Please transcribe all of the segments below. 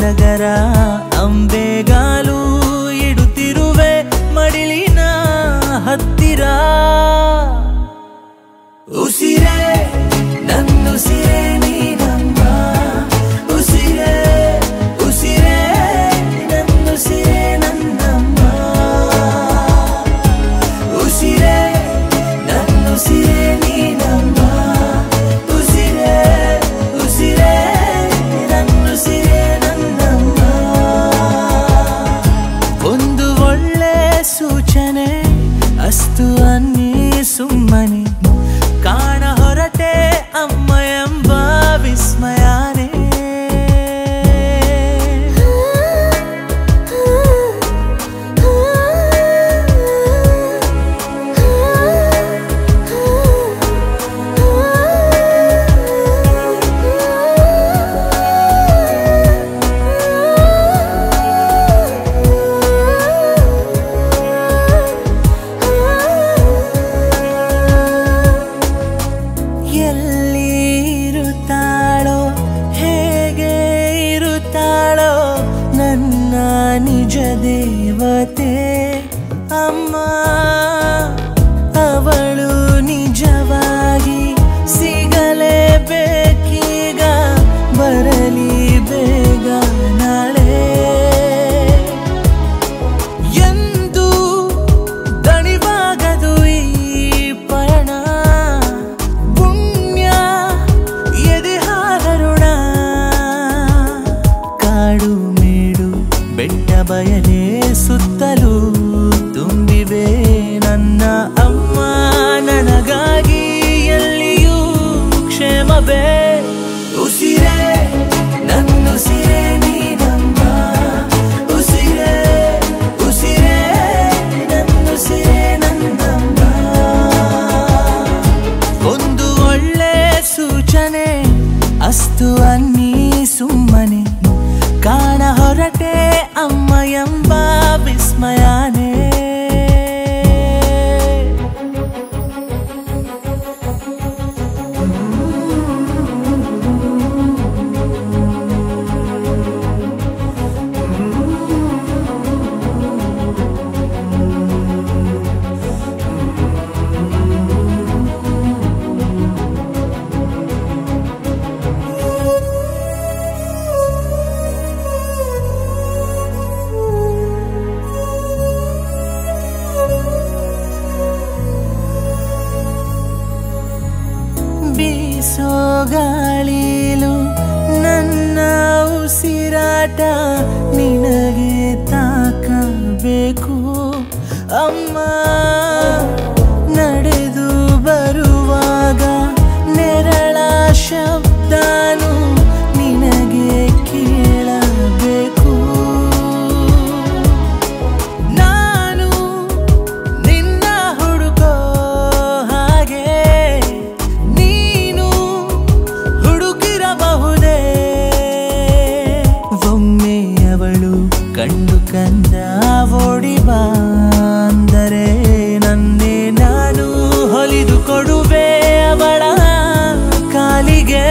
ಸಡಗರ ಅಂಬೆಗಾಲು ಇಡುತ್ತಿರುವೆ ಮಡಿಲಿನ ಹತ್ತಿರ ಉಸಿರೇ ನನ್ನುಸಿರೇ ನೀನಮ್ಮ ಉಸಿರೇ ಉಸಿರೇ ನನ್ನುಸಿರೇ ನನ್ನಮ್ಮ ಉಸಿರೇ ನನ್ನುಸಿರೇ ನೀನಮ್ಮ ಉಸಿರೇ ಉಸಿರೇ ನನ್ನುಸಿರೇ ನನ್ನಮ್ಮ ಒಂದು ಒಳ್ಳೆ ಸೂಚನೆ ಅಸ್ತು ಅನ್ನಿ ಸುಮ್ಮನೆ ಕಾಣ ಹೊರಟೆ ಅಮ್ಮ ಎಂಬ ವಿಸ್ಮಯನೇ ಎಲ್ಲಿ ಇರುತ್ತಾಳೋ ಹೇಗೆ ಇರುತ್ತಾಳೋ ನನ್ನ ನಿಜ ದೇವತೆ ಅಮ್ಮ ಅವಳು ನಿಜವಾಗಿ ಸಿಗಲೇಬೇಕೀಗ ಬರಲಿ ಬೇಗ ನಾಳೆ ಎಂದು ದಣಿವಾಗದು ಈ ಪಯಣ ಪುಣ್ಯ ಎದೆಹಾರರುಣ ಕಾಡು ಮೇಡು ಬೆಟ್ಟ ಬಯಲೇ ಸುತ್ತಲೂ ತುಂಬಿವೆ ನನ್ನ ಅಮ್ಮ ನನಗಾಗಿ ಎಲ್ಲಿಯೂ ಕ್ಷೇಮವೇ ಉಸಿರೇ ನನ್ನುಸಿರೇ ನೀನಮ್ಮ ಉಸಿರೇ ಉಸಿರೇ ನನ್ನುಸಿರೇ ನನ್ನಮ್ಮ ಒಂದು ಒಳ್ಳೆ ಸೂಚನೆ ಅಸ್ತು ಅನ್ನಿ ಸುಮ್ಮನೆ ಕಾಣ ಹೊರಟೆ ಅಮ್ಮ ಎಂಬ ವಿಸ್ಮಯನೇ ಬೀಸೋ ಗಾಳಿಲು ನನ್ನ ಉಸಿರಾಟ ನಿನಗೆ ತಾಕಬೇಕು ಅಮ್ಮ ನಡೆದು ಬರುವಾಗ ನೆರಳ ಶಬ್ದನು ನಿನಗೆ ಕೇಳಬೇಕು ನಾನು ನಿನ್ನ ಹುಡುಕೋ ಹಾಗೆ ನೀನು ಹುಡುಕಿರಬಹುದೇ ಒಮ್ಮೆ ಅವಳು ಕಂಡು ಕಂದ ಓಡಿ ಬಾ ಅಂದರೆ ನನ್ನೇ ನಾನು ಹೊಲಿದು ಕೊಡುವೆ ಅವಳ ಕಾಲಿಗೆ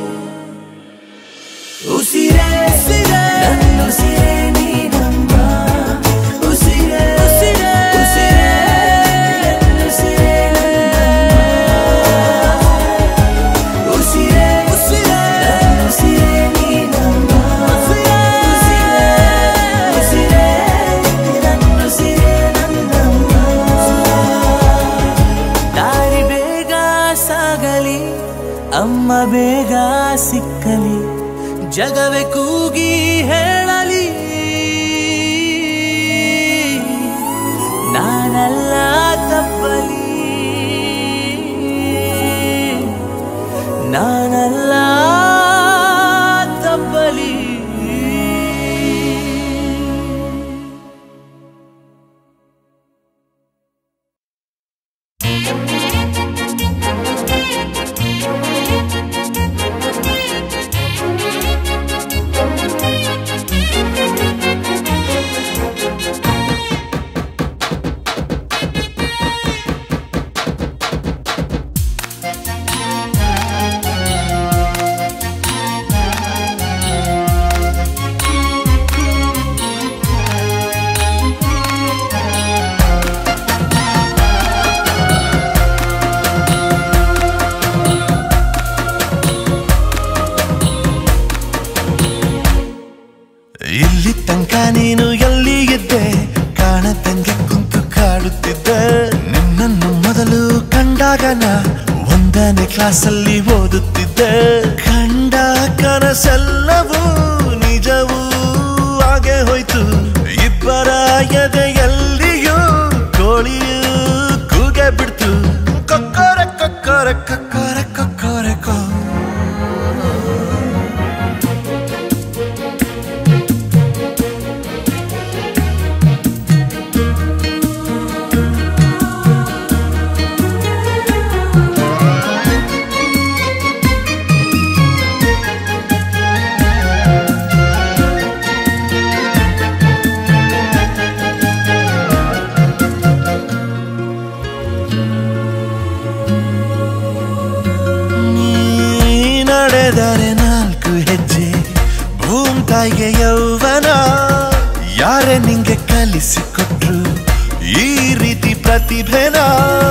ಉಸಿರೇ ನನ್ನುಸಿರೇ ನೀನಮ್ಮ ಉಸಿರೇ ಉಸಿರೇ ಉಸಿರೇ ನನ್ನುಸಿರೇ ನನ್ನಮ್ಮ ಉಸಿರೇ ಉಸಿರೇ ನನ್ನುಸಿರೇ ನೀನಮ್ಮ ಉಸಿರೇ ಉಸಿರೇ ಉಸಿರೇ ನನ್ನುಸಿರೇ ಇಲ್ಲಿ ತನಕ ನೀನು ಎಲ್ಲಿ ಇದ್ದೆ ಕಾಣದಂಗೆ ಕುಂತು ಕಾಡುತ್ತಿದ್ದೆ ನಿನ್ನನ್ನು ಮೊದಲು ಕಂಡಾಗ ನಾ ಒಂದನೇ ಕ್ಲಾಸಲ್ಲಿ ಓದುತ್ತಿದ್ದೆ ಕಂಡ ಕನಸೆಲ್ಲವೂ ನಿಜವೂ ಹಾಗೆ ಹೋಯ್ತು ಇಬ್ಬರ ಎದೆಯಲ್ಲಿಯೂ ಕೋಳಿಯೂ ಕೂಗೆ ಬಿಡ್ತು ಕೊಕ್ಕರೆ ಕೊಕ್ಕರೆ ಕೊಕ್ಕರೆ ಕೊಕ್ಕರೆ ಕೋ ನೀ ನಡೆದರೆ ನಾಲ್ಕು ಹೆಜ್ಜೆ ಭೂಮ್ ತಾಯಿಗೆ ಯೌವನ ಯಾರೇ ನಿಂಗೆ ಕಲಿಸಿಕೊಟ್ರು ಈ ರೀತಿ ಪ್ರತಿಭೆನ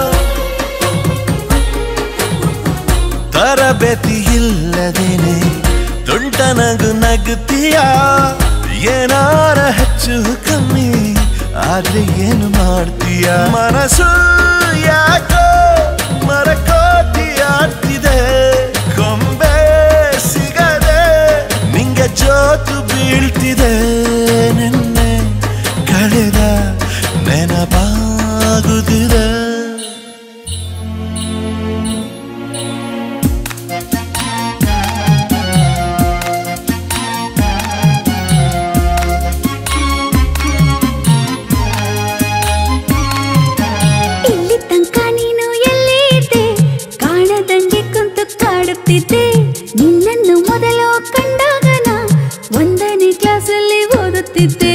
ತರಬೇತಿ ಇಲ್ಲದೇನೆ ತುಂಟ ನಗು ನಗುತ್ತೀಯ ಏನಾರ ಹೆಚ್ಚು ಕಮ್ಮಿ ಆದ್ರೆ ಏನು ಮಾಡ್ತೀಯ ಮನಸ್ಸು ಯಾಕೋ ಮರಕೋತಿ ಆಡ್ತಿದೆ ಕೊಂಬೆ ಸಿಗದೆ ನಿಂಗೆ ಜೋತು ಬೀಳ್ತಿದೆ ನಿನ್ನೆ ಕಳೆದ ನೆನಪಾಗುತ್ತಿದೆ ಇಲ್ಲಿ ತನಕ ನೀನು ಎಲ್ಲಿ ಇದ್ದೆ ಕಾಣದಂಗೆ ಕುಂತು ಕಾಡುತ್ತಿದ್ದೆ ನಿನ್ನನ್ನು ಮೊದಲು ಕಂಡಾಗ ನಾ ಒಂದನೇ ಕ್ಲಾಸಲ್ಲಿ ಓದುತ್ತಿದ್ದೆ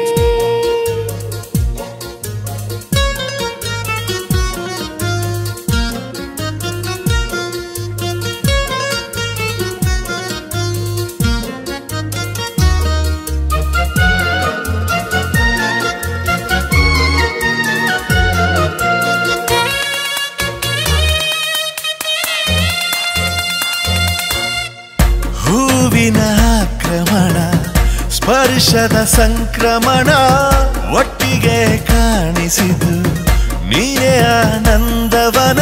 ಹೂವಿನ ಆಕ್ರಮಣ ಸ್ಪರ್ಶದ ಸಂಕ್ರಮಣ ಒಟ್ಟಿಗೆ ಕಾಣಿಸಿದು ನೀನೇ ಆನಂದವನ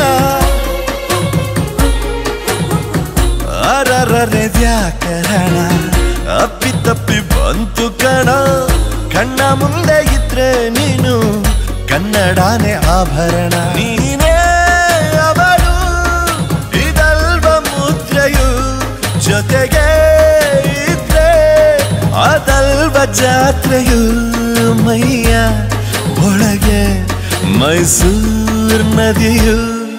ಅರರರೆ ವ್ಯಾಕರಣ ಅಪ್ಪಿತಪ್ಪಿ ಬಂತು ಕಣ ಕಣ್ಣ ಮುಂದೆ ಇದ್ರೆ ನೀನು ಕನ್ನಡನೇ ಆಭರಣ ನೀನೇ ಅವಳು ಇದಲ್ವ ಮುದ್ರೆಯು ಜೊತೆಗೆ ಇದ್ರೆ ಅದಲ್ವ ಜಾತ್ರೆಯು ಮೈಯ ಒಳಗೆ ಮೈಸೂರ್ ನದಿಯು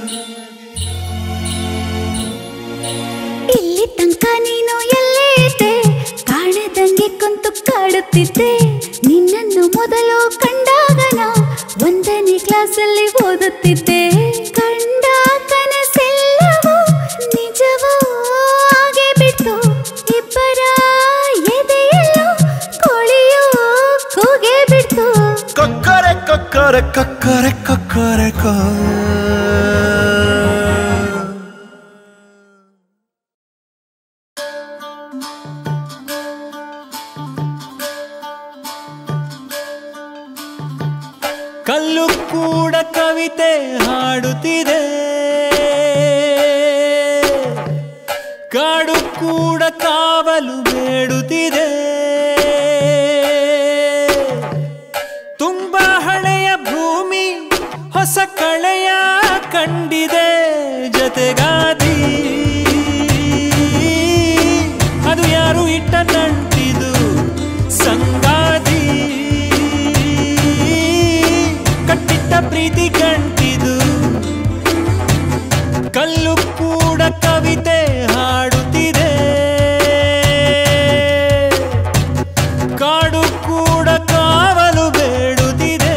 ಇಲ್ಲಿ ತನಕ ನೀನು ಎಲ್ಲೇ ಇದ್ದೆ ಕಾಣದಂಗೆ ಕುಂತು ಕಾಡುತ್ತಿದ್ದೆ ನಿನ್ನನ್ನು ಮೊದಲು ಕಂಡಾಗ ನಾ ಒಂದನೇ ಕ್ಲಾಸಲ್ಲಿ ಓದುತ್ತಿದ್ದೆ ಕಂಡ ಕನಸೆಲ್ಲವೂ ನಿಜವೂ ಹಾಗೆ ಬಿಟ್ಟು ಇಬ್ಬರ ಎದೆಯಲ್ಲೂ ಕೋಳಿಯೂ ಕೂಗೆ ಬಿಡ್ತು ಕೊಕ್ಕರೆ ಕೊಕ್ಕರೆ ಕೊಕ್ಕರೆ ಕೊಕ್ಕರೆ ಕೋ ಕಲ್ಲು ಕೂಡ ಕವಿತೆ ಹಾಡುತ್ತಿದೆ ಕಾಡು ಕೂಡ ಕಾವಲು ಬೇಡುತ್ತಿದೆ ತುಂಬ ಹಳೆಯ ಭೂಮಿ ಹೊಸ ಕಳೆಯ ಕಂಡಿದೆ ಜೊತೆಗಾದಿ ಅದು ಯಾರು ಇಟ್ಟ ನಂಟಿದು ಸಂಗಾತಿ ಕಟ್ಟಿಟ್ಟ ಪ್ರೀತಿ ಗಂಟಿದು ಕಲ್ಲು ಕೂಡ ಕವಿತೆ ಹಾಡುತ್ತಿದೆ ಕಾಡು ಕೂಡ ಕಾವಲು ಬೇಡುತ್ತಿದೆ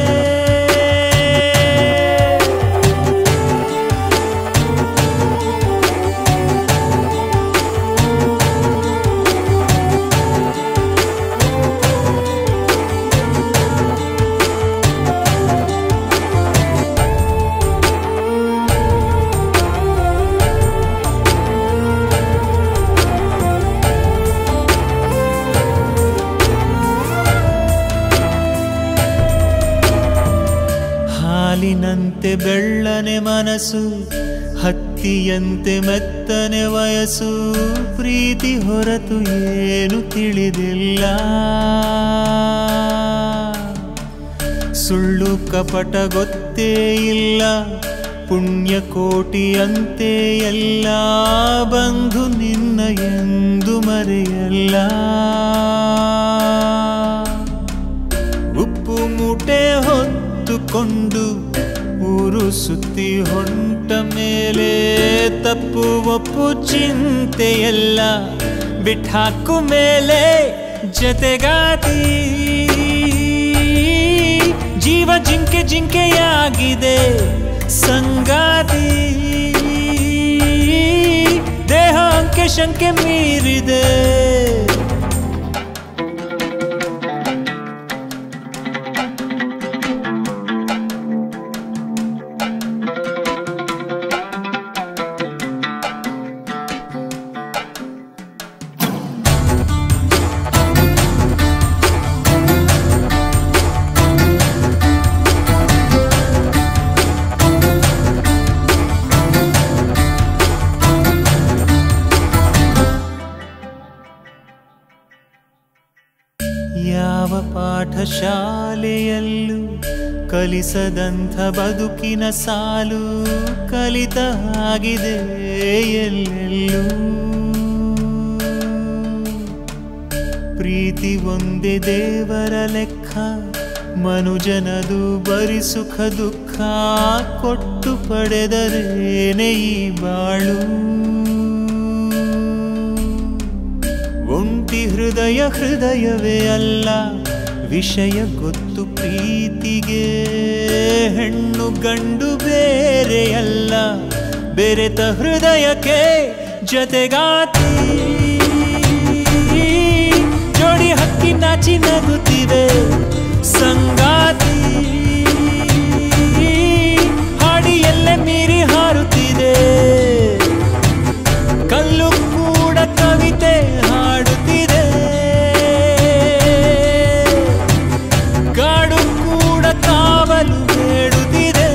ಮನಸ್ಸು ಹತ್ತಿಯಂತೆ ಮೆತ್ತನೆ ವಯಸ್ಸು ಪ್ರೀತಿ ಹೊರತು ಏನು ತಿಳಿದಿಲ್ಲ ಸುಳ್ಳು ಕಪಟ ಗೊತ್ತೇ ಇಲ್ಲ ಪುಣ್ಯ ಕೋಟಿಯಂತೆ ಎಲ್ಲ ಬಂಧು ನಿನ್ನ ಎಂದು ಮರೆಯಲ್ಲ ಉಪ್ಪು ಮೂಟೆ ಹೊತ್ತುಕೊಂಡು ಊರು ಸುತ್ತಿ ಹೊಂಟ ಮೇಲೆ ತಪ್ಪು ಒಪ್ಪು ಚಿಂತೆಯೆಲ್ಲ ಬಿಟ್ಟಾಕು ಮೇಲೆ ಜತೆಗಾತಿ ಜೀವ ಜಿಂಕೆ ಜಿಂಕೆಯಾಗಿದೆ ಸಂಗಾತಿ ದೇಹ ಅಂಕೆ ಶಂಕೆ ಮೀರಿದೆ ಯಾವ ಪಾಠಶಾಲೆಯಲ್ಲೂ ಕಲಿಸದಂಥ ಬದುಕಿನ ಸಾಲು ಕಲಿತ ಆಗಿದೆ ಎಲ್ಲೆಲ್ಲೂ ಪ್ರೀತಿ ಒಂದೇ ದೇವರ ಲೆಕ್ಕ ಮನುಜನದು ಬರಿ ಸುಖ ದುಃಖ ಕೊಟ್ಟು ಪಡೆದರೇನೆ ಈ ಬಾಳು ಒಂಟಿ ಹೃದಯ ಹೃದಯವೇ ಅಲ್ಲ ವಿಷಯ ಗೊತ್ತು ಪ್ರೀತಿಗೆ ಹೆಣ್ಣು ಗಂಡು ಬೇರೆಯಲ್ಲ ಬೆರೆತ ಹೃದಯಕ್ಕೆ ಜತೆಗಾತಿ ಜೋಡಿ ಹಕ್ಕಿ ನಾಚಿ ನಗುತ್ತಿವೆ ಸಂಗಾತಿ ಹಾಡಿ ಎಲ್ಲೆ ಮೀರಿ ಹಾರುತ್ತಿದೆ ಕಲ್ಲು ಕೂಡ ಕವಿತೆ ಹಾಡುತ್ತಿದೆ ಕಾಡು ಕೂಡ ಕಾವಲು ಬೇಡುತ್ತಿದೆ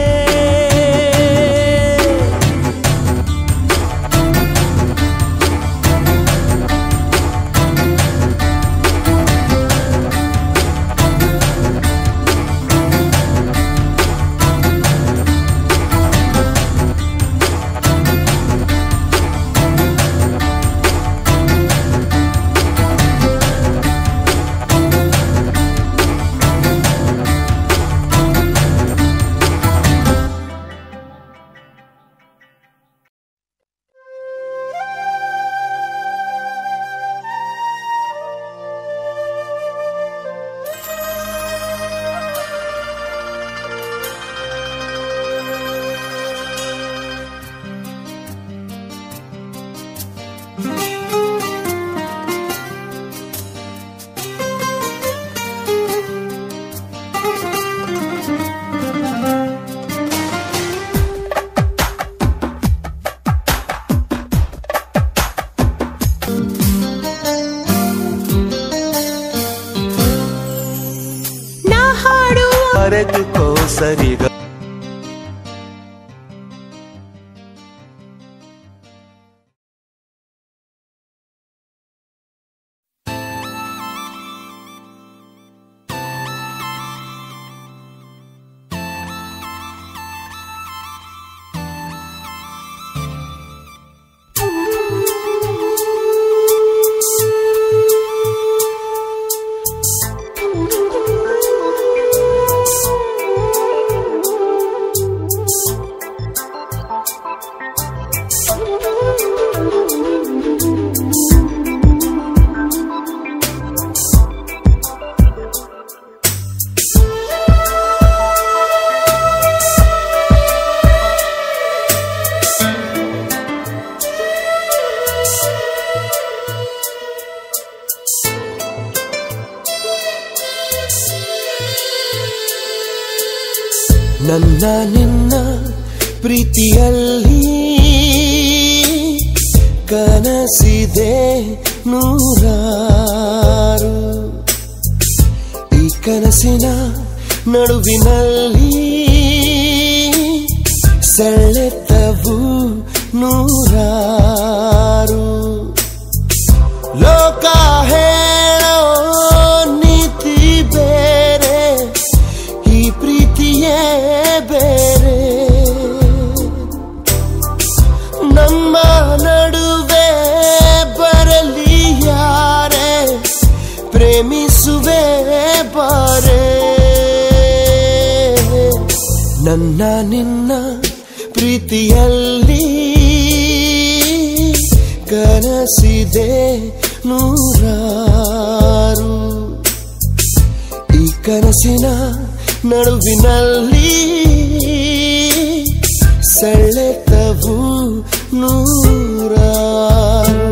ನಾ ಹಾಡುವ ಅರೆದುಕೋ ಸರಿಗ ನನ್ನ ನಿನ್ನ ಪ್ರೀತಿಯಲ್ಲಿ ಕನಸಿದೆ ನೂರಾರು ಈ ಕನಸಿನ ನಡುವಿನಲ್ಲಿ ಸೆಳೆತವು ನೂರಾರು ಲೋಕ ಹೇಳೋ ನೀತಿ ಬೇರೆ ಈ ಪ್ರೀತಿಯೇ ಬೇರೆ ನಮ್ಮ ನಡುವೆ ಬರಲಿ ಯಾರೇ ಪ್ರೇಮಿಸುವೆ ಬಾರೆ ನನ್ನ ನಿನ್ನ ಪ್ರೀತಿಯಲ್ಲಿ ಕನಸಿದೆ ನೂರಾರು ಈ ಕನಸಿನ ನಡುವಿನಲ್ಲಿ ಸೆಳೆತವು ನೂರಾರು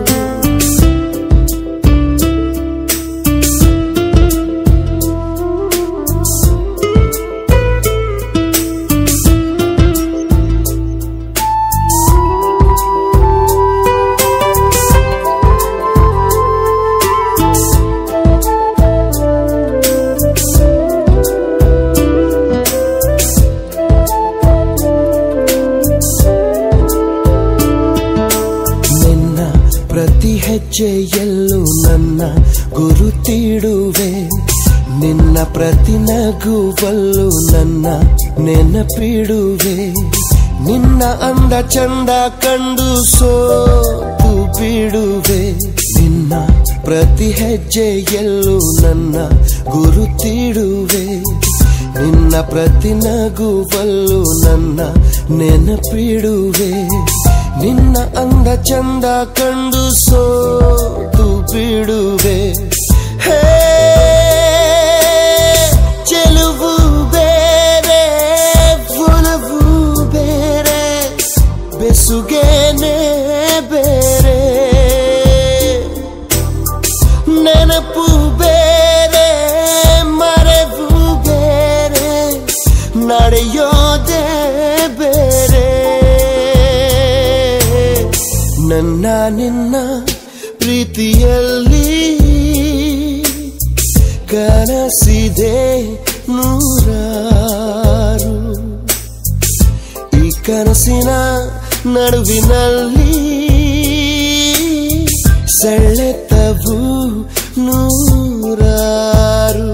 ನಿನ್ನ ಪ್ರತಿ ಹೆಜ್ಜೆಯಲ್ಲೂ ನನ್ನ ಗುರುತಿಡುವೆ ನಿನ್ನ ಪ್ರತಿ ನಗುವಲ್ಲೂ ನನ್ನ ನೆನಪಿಡುವೆ ನಿನ್ನ ಅಂದ ಚಂದ ಕಂಡು ಸೋತು ಬಿಡುವೆ ನಿನ್ನ ಪ್ರತಿ ಹೆಜ್ಜೆಯಲ್ಲೂ ನನ್ನ ಗುರುತಿಡುವೆ ನಿನ್ನ ಪ್ರತಿ ನಗುವಲ್ಲೂ ನನ್ನ ನೆನಪಿಡುವೆ ನಿನ್ನ ಅಂದ ಚಂದ ಕಂಡು ಸೋತು ಬಿಡುವೆ ಹೇ ಚೆಲುವು ಬೇರೆ ಒಲವು ಬೇರೆ ಬೆಸುಗೇನೆ ಬೇರೆ ನೆನಪು ಬೇರೆ ಮರೆವು ಬೇರೆ ನಡೆಯೋದೇ ಬೇರೆ ನನ್ನ ನಿನ್ನ ಪ್ರೀತಿಯಲ್ಲಿ ಕನಸಿದೆ ನೂರಾರು ಈ ಕನಸಿನ ನಡುವಿನಲ್ಲಿ ಸೆಳೆತವು ನೂರಾರು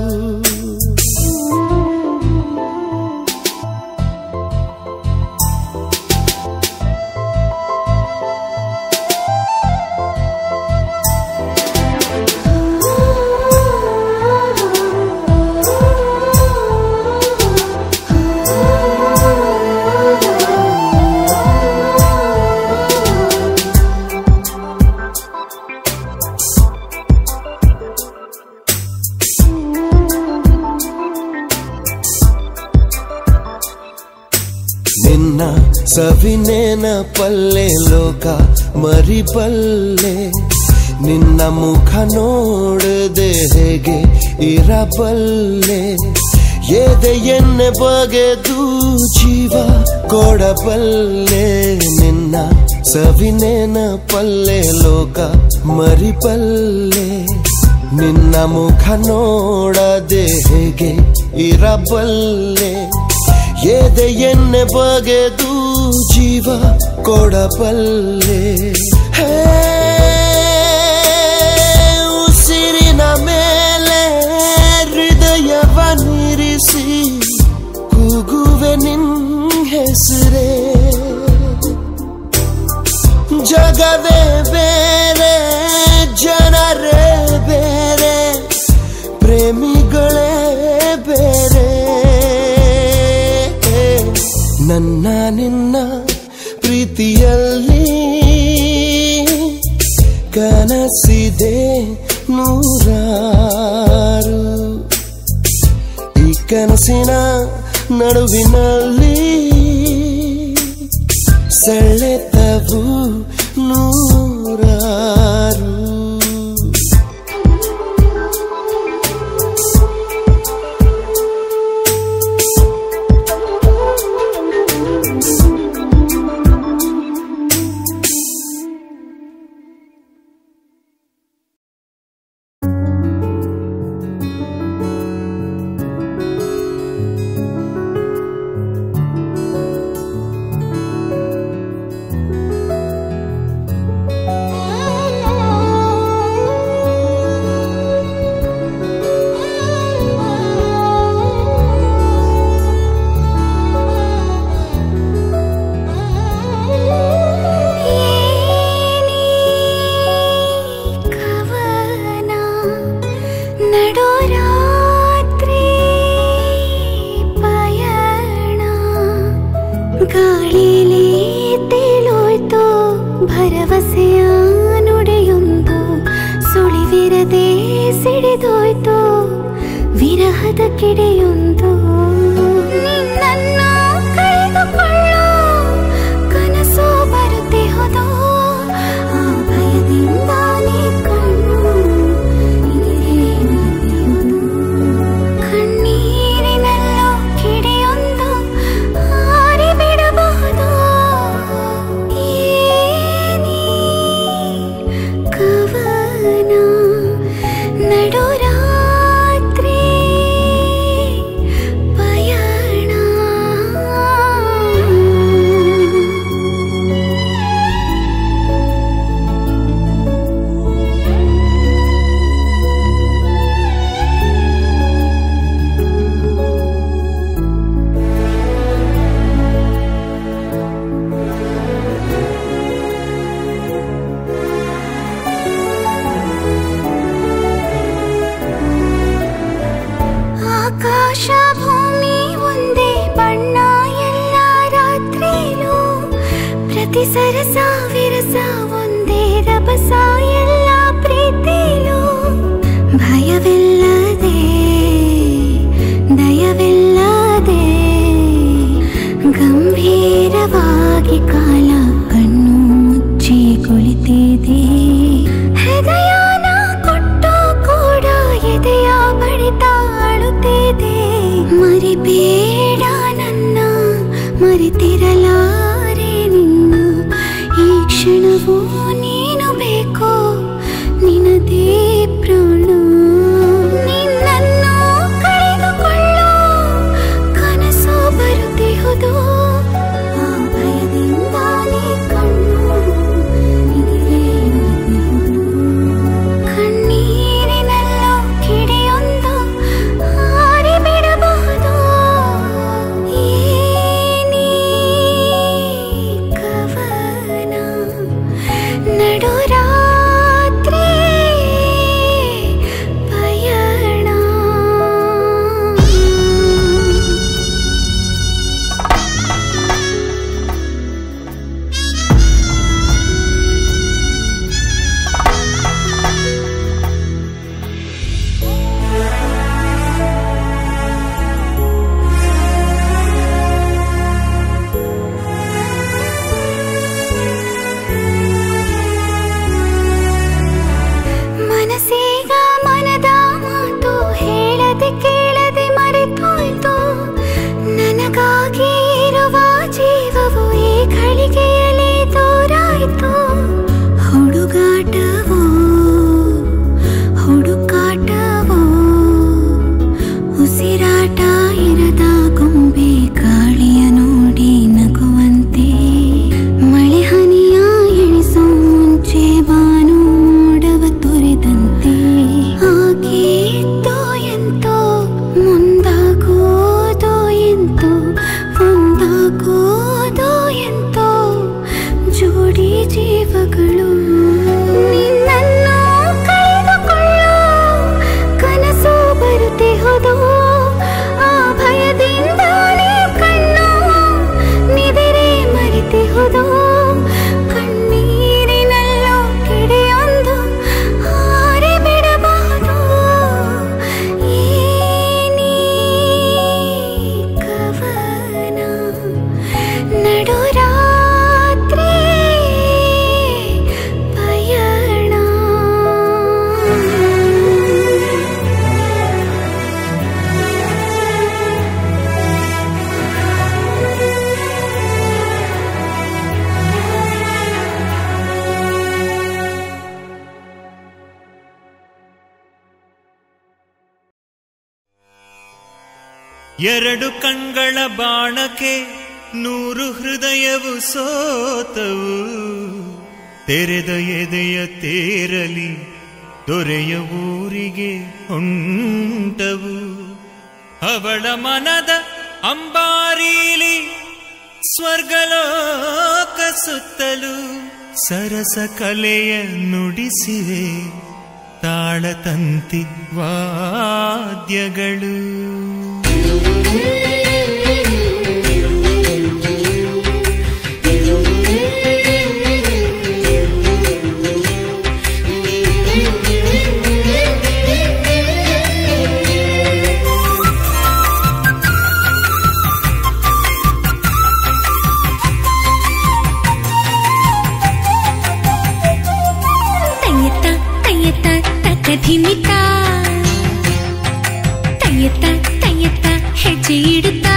ನಿನ್ನ ಸವಿನೇನ ಪಲ್ಲೆ ಲೋಕ ಮರಿಬಲ್ಲೆ ನಿನ್ನ ಮುಖ ನೋಡದೆ ಹೇಗೆ ಇರಬಲ್ಲೆ ಎದೆಯನ್ನೆ ಬಗೆದು ಜೀವ ಕೊಡಬಲ್ಲೆ ನಿನ್ನ ಸವಿನೇನ ಪಲ್ಲೆ ಲೋಕ ಮರಿಬಲ್ಲೆ ನಿನ್ನ ಮುಖ ನೋಡದೆ ಹೇಗೆ ಇರಬಲ್ಲೆ ಎದೆಯನ್ನೆ ಬಗೆದು ಜೀವ ಕೊಡಬಲ್ಲೆ ಹೇ, ಉಸಿರಿನ ಮೇಲೆ ಹೃದಯವ ನಿರಿಸಿ ಕೂಗುವೆ ನಿನ್ ಹೆಸರೇ ಜಗವೇ ಬೇರೆ ಜನರೇ ಬೇರೆ ಪ್ರೇಮಿಗಳೇ ಬೇರೆ ನನ್ನ ನಿನ್ನ ಪ್ರೀತಿಯಲ್ಲಿ ಕನಸಿದೆ ನೂರಾರು ಈ ಕನಸಿನ ನಡುವಿನಲ್ಲಿ ಸೆಳೆತವು ನೂರಾರು ನಡುರಾತ್ರಿ ಪಯಣ ಗಾಳಿಲಿ ತೇಲೋಯ್ತು ಭರವಸೆಯ ನುಡಿಯೊಂದು ಸುಳಿವಿರದೆ ಸಿಡಿದೋಯ್ತು ವಿರಹದ ಕಿಡಿಯೊಂದು ನಿನ್ನನ್ನು ಕಳೆದುಕೊಳ್ಳೋ ಕನಸು ಬರುತ್ತೆ ಹೋದೋ ಆ ಭಯದಿಂದಾನೇ ಕಣ್ಣು ಇದಿರೇನಾಗಿರುವುದು? ಕಣ್ಣೀರಿನಲ್ಲೋ ಕಿಡಿಯೊಂದು ಹಾರಿ ಬಿಡಬಹುದು ಏನೇ ಕವನ ನಡುರಾತ್ರಿ ಪಯಣ ಆಕಾಶ ಭೂಮಿ ಒಂದೇ ಬಣ್ಣ ಎಲ್ಲ ರಾತ್ರಿಲೂ ಪ್ರತಿ ಸರಸ ವಿರಸ ಒಂದೇ ರಭಸ ಎಲ್ಲ ಪ್ರೀತಿಲೂ ಭಯವಿಲ್ಲದೆ ದಯವಿಲ್ಲದೆ ಗಂಭೀರವಾಗಿ ಕಾಲ ಕಣ್ಣು ಮುಚ್ಚಿ ಕುಳಿತಿದೆ ಹೃದಯನ ಕೊಟ್ಟು ಕೂಡ ಎದೆಯ ಬಡಿತ ಅಳುತ್ತಿದೆ ಮರಿಬೇಡ ನನ್ನ ಮರೆತಿರಲಾರೆ ನಿನ್ನ ಈ ಕ್ಷಣವೂ ನೀನು ಬೇಕೋ ನಿನದೇ ಪ್ರಾಣ ನಿನ್ನನ್ನು ಕಳೆದುಕೊಳ್ಳೋ ಕನಸು ಬರುತ್ತಿಹುದು ಆ ಭಯದಿಂದಾನೇ ಕಣ್ಣು ಇದಿರೇನಾಗಿರುವುದು? ಕಣ್ಣೀರಿನಲ್ಲೋ ಕಿಡಿಯೊಂದು ಹಾರಿ ಬಿಡಬಹುದು ಏನೇ ಕವನ ನಡುರಾತ್ರಿ ಪಯಣ ಮನಸ್ಸೀಗ ಮನದ ಮಾತು ಹೇಳದೆ ಕೇಳದೆ ಮರೆತೋಯ್ತು ನನಗಾಗಿ ಇರುವ ಜೀವವು ಈ ಘಳಿಗೆಯಲ್ಲಿ ದೂರಾಯ್ತು ಹುಡುಗಾಟವೋ ಹುಡುಕಾಟವೋ ಉಸಿರಾಟ ಇರದ ಗೊಂಬೆ ಗಾಳಿಯ ನೋಡಿ ನಗುವಂತೆ ಮಳೆ ಹನಿಯ ಎಣಿಸೋ ಮುಂಚೆ ಬಾನು ಮೋಡವ ತೊರೆದಂತೆ ಆಗಿದ್ದೋ ಎಂತೋ ಮುಂದಾಗೋದೋ ಎಂತೋ ಒಂದಾಗೋದೋ ಎಂತೋ ಜೋಡಿ ಜೀವಗಳು ನಿನ್ನನ್ನು ಕಳೆದುಕೊಳ್ಳೋ ಕನಸು ಬರುತ್ತೆ ಹೋದೋ ಆ ಭಯದಿಂದಾನೇ ಕಣ್ಣು ನಿದಿರೆ ಮರೆತೆ ಹೋದೋ ಕಣ್ಣೀರಿನಲ್ಲೋ ಕಿಡಿಯೊಂದು ಹಾರಿ ಬಿಡಬಹುದು ಏನೇ ಕವನ ನಡುರಾತ್ರಿ ಪಯಣ ಎರಡು ಕಣ್ಗಳ ಬಾಣಕ್ಕೆ ನೂರು ಹೃದಯವು ಸೋತವು ತೆರೆದ ಎದೆಯ ತೇರಲಿ ದೊರೆಯ ಊರಿಗೆ ಹೊಂಟವು ಅವಳ ಮನದ ಅಂಬಾರೀಲಿ ಸ್ವರ್ಗಲೋಕ ಸುತ್ತಲೂ ಸರಸ ಕಲೆಯ ನುಡಿಸಿವೆ ತಾಳ ತಾಳತಂತಿ ವಾದ್ಯಗಳು ತಯ್ಯತ್ತ ತಯ್ಯತ್ತ ತಕಧಿಮಿತ ತಯ್ಯತ್ತ ತಯ್ಯತ್ತ ಹೆಜ್ಜೆ ಇಡುತ್ತಾ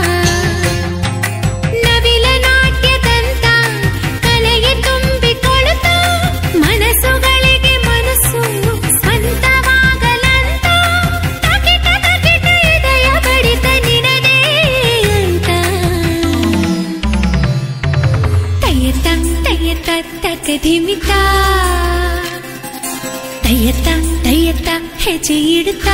ನವಿಲ ನಾಟ್ಯದಂತ ಕಲೆಗೆ ತುಂಬಿಕೊಳ್ಳುತ್ತ ಮನಸ್ಸುಗಳಿಗೆ ಮನಸ್ಸು ಸ್ವಂತವಾಗಲಂತ ತಕಿಟ ತಕಿಟ ಇದಯ ಬಡಿತ ನಿನದೇ ಅಂತ ತಯ್ಯತ್ತ ತಯ್ಯತ್ತ ತಕಧಿಮಿತ ತಯ್ಯತ್ತ ತಯ್ಯತ್ತ ಹೆಜ್ಜೆ ಇಡುತ್ತಾ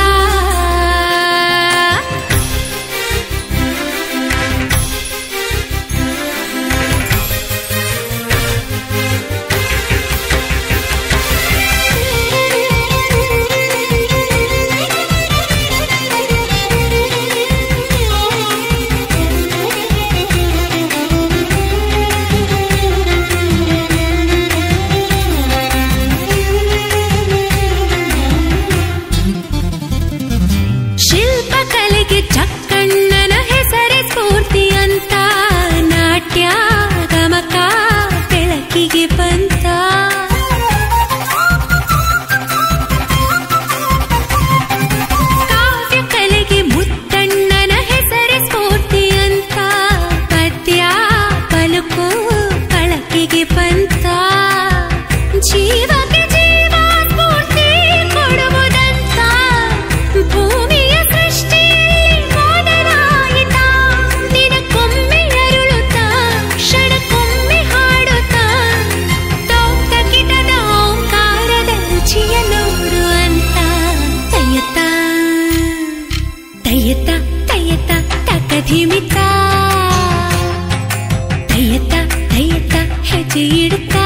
ಶಿಲ್ಪಕಲೆಗೆ ಚಕ್ಕಣ್ಣನ ಹೆಸರೇ ಸ್ಫೂರ್ತಿ ಅಂತ ನಾಟ್ಯ ಗಮಕ ಬೆಳಕಿಗೆ ಬಂತ ಕಾವ್ಯ ಕಲೆಗೆ ಮುತ್ತಣ್ಣನ ಹೆಸರೇ ಸ್ಫೂರ್ತಿ ಅಂತ ಪದ್ಯ ಪಲುಕು ಕಳಕಿಗೆ ಬಂತ ಜೀವಕ್ಕೆ ಜೀವ ಸ್ಫೂರ್ತಿ ಕೊಡುವುದಂತ ಭೂಮಿಯ ಸೃಷ್ಟಿ ಮೊದಲಾಯಿತ ದಿನಕ್ಕೊಮ್ಮೆ ಅರುಳುತ್ತ ಕ್ಷಣಕ್ಕೊಮ್ಮೆ ಹಾಡುತ್ತ ತೋಟ ಕಿಟದ ಓಂಕಾರದ ರುಚಿಯ ನೋಡು ಅಂತ ತಯ್ಯತ್ತ ತಯ್ಯತ್ತ ತಯ್ಯತ್ತ ತಕಧಿಮಿತ ತಯ್ಯತ್ತ ತಯ್ಯತ್ತ ಹೆಜ್ಜೆ ಇಡುತ್ತಾ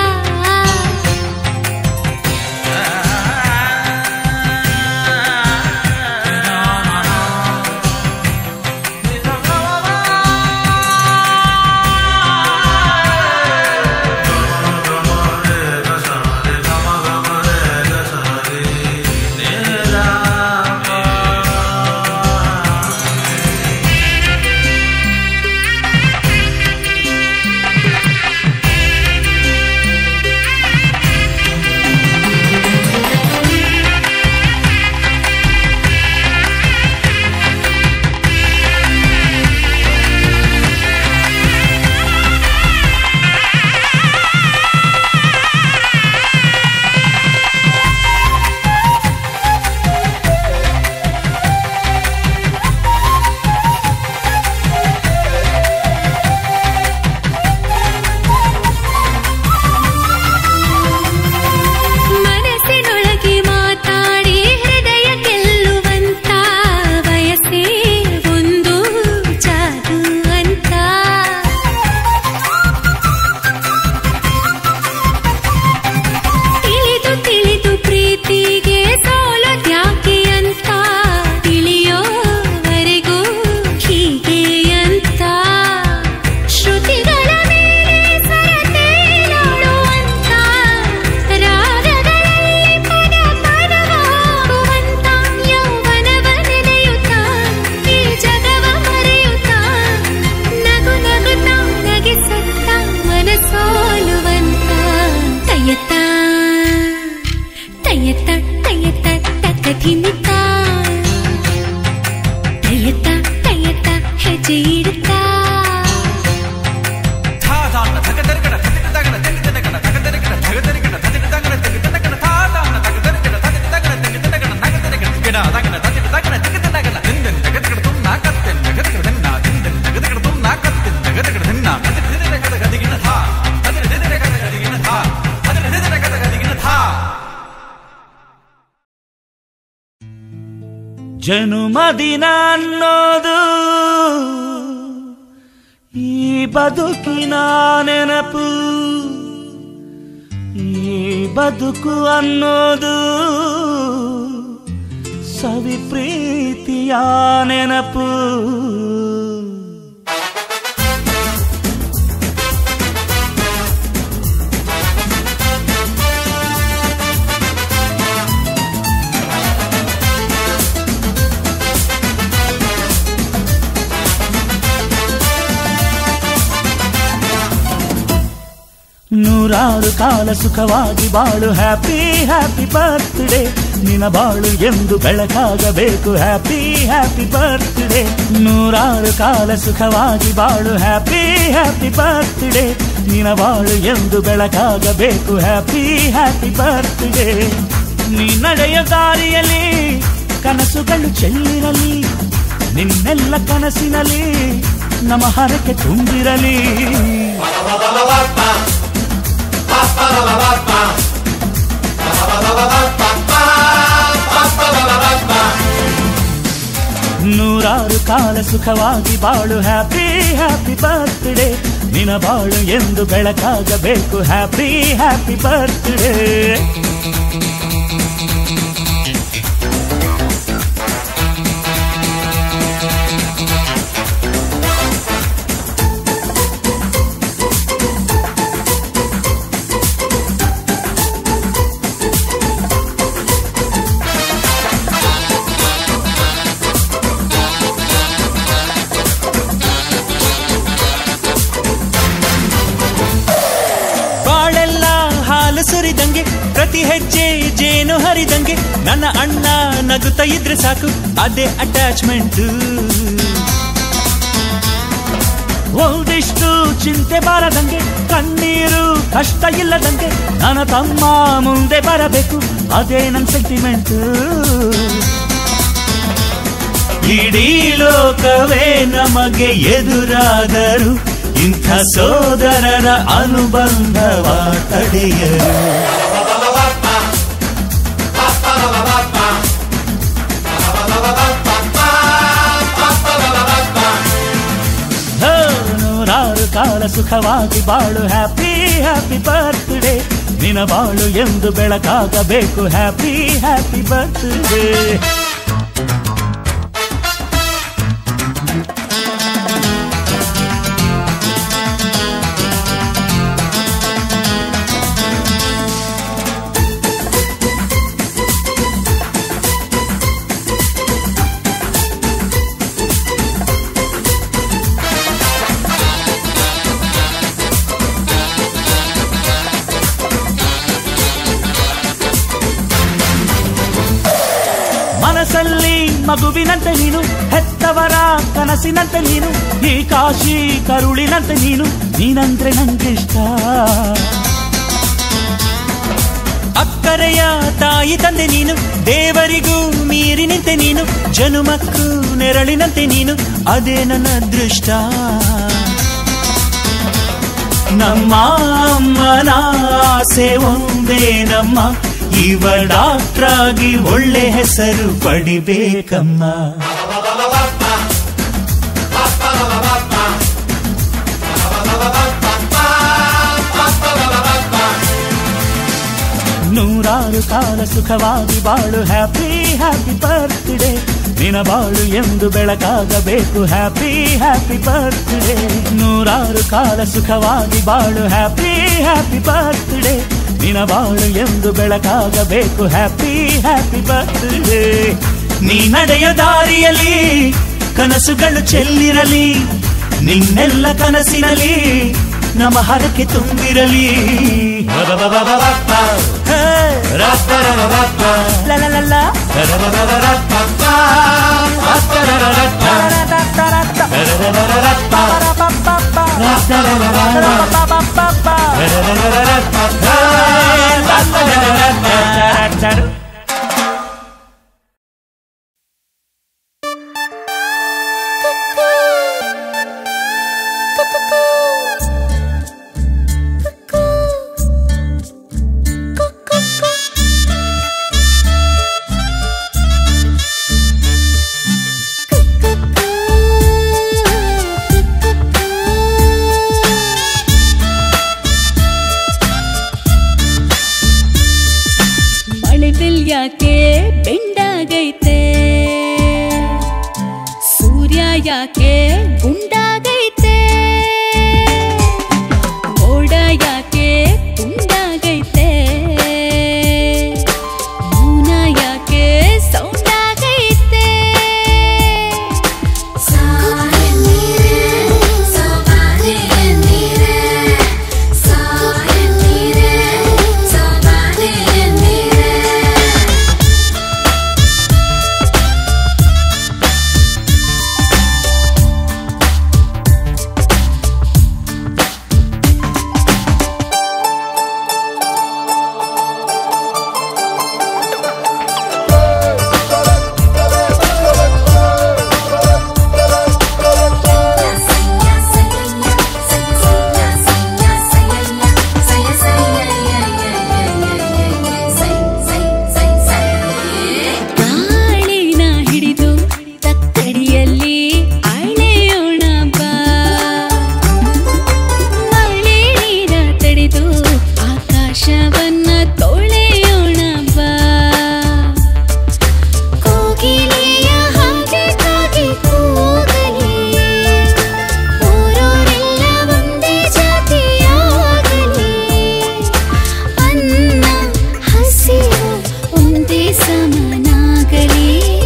ಮನಸ್ಸಿನೊಳಗೆ ಮಾತಾಡಿ ಹೃದಯ ಗೆಲ್ಲುವಂತ ವಯಸ್ಸೇ ಒಂದು ಜಾದು ಅಂತ ತಿಳಿದು ತಿಳಿದು ಪ್ರೀತಿಗೆ ಸೋಲೋದ್ಯಾಕೆ ಅಂತ ತಿಳಿಯೋವರೆಗೂ ಹೀಗೆ ಅಂತ ಶ್ರುತಿಗಳ ಮೇಲೆ ಸರತೇಲಾಡುವಂತ ರಾಗಗಳಲ್ಲಿ ಪದ ಪದವಾಗುವಂತ ಯೌವನವ ನೆನೆಯುತ್ತ ಈ ಜಗವ ಮರೆಯುತ್ತ ನಗು ನಗುತ್ತ ನಗಿಸುತ್ತ ಮನಸೋಲುವಂತ ತಯ್ಯತ್ತ ತಯ್ಯತ್ತ ತಯ್ಯತ್ತ ತಕಧಿಮಿತ ತಯ್ಯತ್ತ ತಯ್ಯತ್ತ ಹೆಜ್ಜೆ ಇಡುತ್ತಾ ಜನುಮದಿನ ಅನ್ನೋದು ಈ ಬದುಕಿನ ನೆನಪು ಈ ಬದುಕು ಅನ್ನೋದು ಸವಿ ಪ್ರೀತಿಯ ನೆನಪು ನೂರಾರು ಕಾಲ ಸುಖವಾಗಿ ಬಾಳು ಹ್ಯಾಪಿ ಹ್ಯಾಪಿ ಬರ್ತ್ಡೇ ನಿನ ಬಾಳು ಎಂದು ಬೆಳಕಾಗಬೇಕು ಹ್ಯಾಪಿ ಹ್ಯಾಪಿ ಬರ್ತ್ಡೇ ನೂರಾರು ಕಾಲ ಸುಖವಾಗಿ ಬಾಳು ಹ್ಯಾಪಿ ಹ್ಯಾಪಿ ಬರ್ತ್ಡೇ ನಿನ ಬಾಳು ಎಂದು ಬೆಳಕಾಗಬೇಕು ಹ್ಯಾಪಿ ಹ್ಯಾಪಿ ಬರ್ತ್ಡೇ ನೀ ನಡೆಯ ದಾರಿಯಲ್ಲಿ ಕನಸುಗಳು ಚೆಲ್ಲಿರಲಿ ನಿನ್ನೆಲ್ಲ ಕನಸಿನಲ್ಲಿ ನಮ್ಮ ಹರಕೆ ತುಂಬಿರಲಿ ನೂರಾರು ಕಾಲ ಸುಖವಾಗಿ ಬಾಳು ಹ್ಯಾಪಿ ಹ್ಯಾಪಿ ಬರ್ತ್ಡೇ ನಿನ ಬಾಳು ಎಂದು ಬೆಳಕಾಗಬೇಕು ಹ್ಯಾಪಿ ಹ್ಯಾಪಿ ಬರ್ತ್ಡೇ ಬಾಳೆಲ್ಲ ಹಾಲು ಸುರಿದಂಗೆ ಪ್ರತಿ ಹೆಜ್ಜೆ ಜೇನು ಹರಿದಂಗೆ ನನ್ನ ಅಣ್ಣ ನಗುತ್ತಾ ಇದ್ರೆ ಸಾಕು ಅದೇ ಅಟ್ಯಾಚ್ಮೆಂಟ್ ಒಂದಿಷ್ಟು ಚಿಂತೆ ಬಾರದಂಗೆ ಕಣ್ಣೀರು ಕಷ್ಟ ಇಲ್ಲದಂಗೆ ನನ್ನ ತಮ್ಮ ಮುಂದೆ ಬರಬೇಕು ಅದೇ ನನ್ನ ಸೆಂಟಿಮೆಂಟ್ ಇಡೀ ಲೋಕವೇ ನಮಗೆ ಎದುರಾದರು ಇಂಥ ಸೋದರರ ಅನುಬಂಧವ ತಡೆಯರು ಹೋ, ನೂರಾರು ಕಾಲ ಸುಖವಾಗಿ ಬಾಳು ಹ್ಯಾಪಿ ಹ್ಯಾಪಿ ಬರ್ತ್ಡೇ ನಿನ ಬಾಳು ಎಂದು ಬೆಳಕಾಗಬೇಕು ಹ್ಯಾಪಿ ಹ್ಯಾಪಿ ಬರ್ತ್ಡೇ ಮನಸ್ಸಲ್ಲಿ ಮಗುವಿನಂತೆ ನೀನು ಹೆತ್ತವರ ಕನಸಿನಂತೆ ನೀನು ಈ ಕಾಶಿ ಕರುಳಿನಂತೆ ನೀನು ನೀನಂದ್ರೆ ನಂಗಿಷ್ಟ ಅಕ್ಕರೆಯ ತಾಯಿ ತಂದೆ ನೀನು ದೇವರಿಗೂ ಮೀರಿ ನಿಂತೆ ನೀನು ಜನುಮಕ್ಕೂ ನೆರಳಿನಂತೆ ನೀನು ಅದೇ ನನ್ನ ಅದೃಷ್ಟ ನಮ್ಮ ಅಮ್ಮನ ಆಸೆ ಒಂದೇ ನಮ್ಮ ಇವ ಡಾಕ್ಟ್ರಾಗಿ ಒಳ್ಳೆ ಹೆಸರು ಪಡಿಬೇಕಮ್ಮ ನೂರಾರು ಕಾಲ ಸುಖವಾಗಿ ಬಾಳು ಹ್ಯಾಪಿ ಹ್ಯಾಪಿ ಬರ್ತ್ಡೇ ನಿನ ಬಾಳು ಎಂದು ಬೆಳಕಾಗಬೇಕು ಹ್ಯಾಪಿ ಹ್ಯಾಪಿ ಬರ್ತ್ಡೇ ನೂರಾರು ಕಾಲ ಸುಖವಾಗಿ ಬಾಳು ಹ್ಯಾಪಿ ಹ್ಯಾಪಿ ಬರ್ತ್ಡೇ ನಿನ ಬಾಳು ಎಂದು ಬೆಳಕಾಗಬೇಕು ಹ್ಯಾಪಿ ಹ್ಯಾಪಿ ಬರ್ತ್ಡೇ ನೀ ನಡೆಯ ದಾರಿಯಲ್ಲಿ ಕನಸುಗಳು ಚೆಲ್ಲಿರಲಿ ನಿನ್ನೆಲ್ಲ ಕನಸಿನಲ್ಲಿ ನಮ್ಮ ಹರಕೆ ತುಂಬಿರಲಿ ಹೇ, ರಪ್ಪ ಲ ಲ ಲ ಲ, Cuckoo. ಯಾಕೆ ಗುಂಡಾಗೈತೆ ಮೋಡ ಯಾಕೆ ಗುಂಡಾಗೈತೆ ಮೌನ ಯಾಕೆ ಸೌಂಡಾಗೈತೆ ಗಾಳಿನ ಹಿಡಿದು ತಕ್ಕಡಿಯಲ್ಲಿ ಅಳೆಯೋಣ ಬಾ ಮಳೆ ನೀರ ತಡೆದು ಆಕಾಶವನ್ನ ತೊಳೆಯೋಣ ಬಾ ಕೋಗಿಲೆಯ ಹಾಗೆ ಕಾಗಿ ಕೂಗಲಿ ಊರೋರೆಲ್ಲ ಒಂದೇ ಜಾತಿಯಾಗಲಿ ಅನ್ನ ಹಸಿರು ಒಂದೇ ಸಮನಾಗಲಿ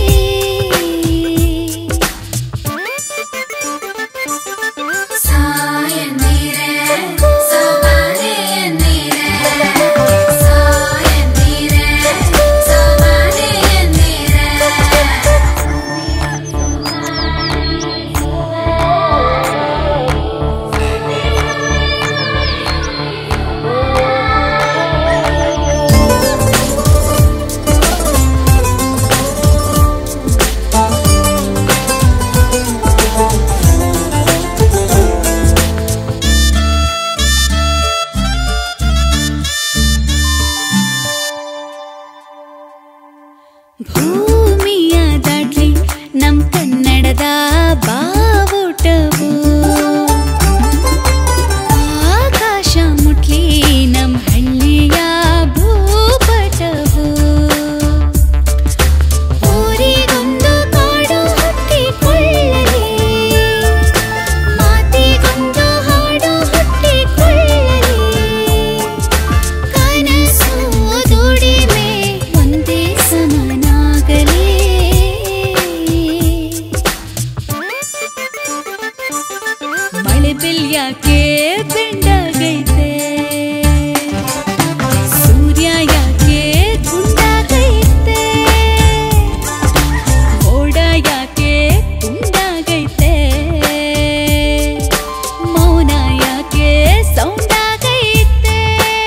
ಭೂಮಿಯ ದಾಟ್ಲಿ ನಮ್ ಕನ್ನಡದ ಬಾವುಟವು ಆಕಾಶ ಮುಟ್ಲಿ ನಮ್ ಹಳ್ಳಿಯ ಭೂಪಟವು ಊರಿಗೊಂದು ಕಾಡು ಹುಟ್ಟಿಕೊಳ್ಳಲಿ ಮಾತಿಗೊಂದು ಹಾಡು ಹುಟ್ಟಿಕೊಳ್ಳಲಿ ಕನಸು ದುಡಿಮೆ ಒಂದೇ ಸಮನಾಗಲಿ ಮಳೆ ಬಿಲ್ ಯಾಕೆ ಬೆಂಡಾಗೈತೆ ಸೂರ್ಯ ಯಾಕೆ ಗುಂಡಾಗೈತೆ ಮೋಡ ಯಾಕೆ ಗುಂಡಾಗೈತೆ ಮೌನ ಯಾಕೆ ಸೌಂಡಾಗೈತೆ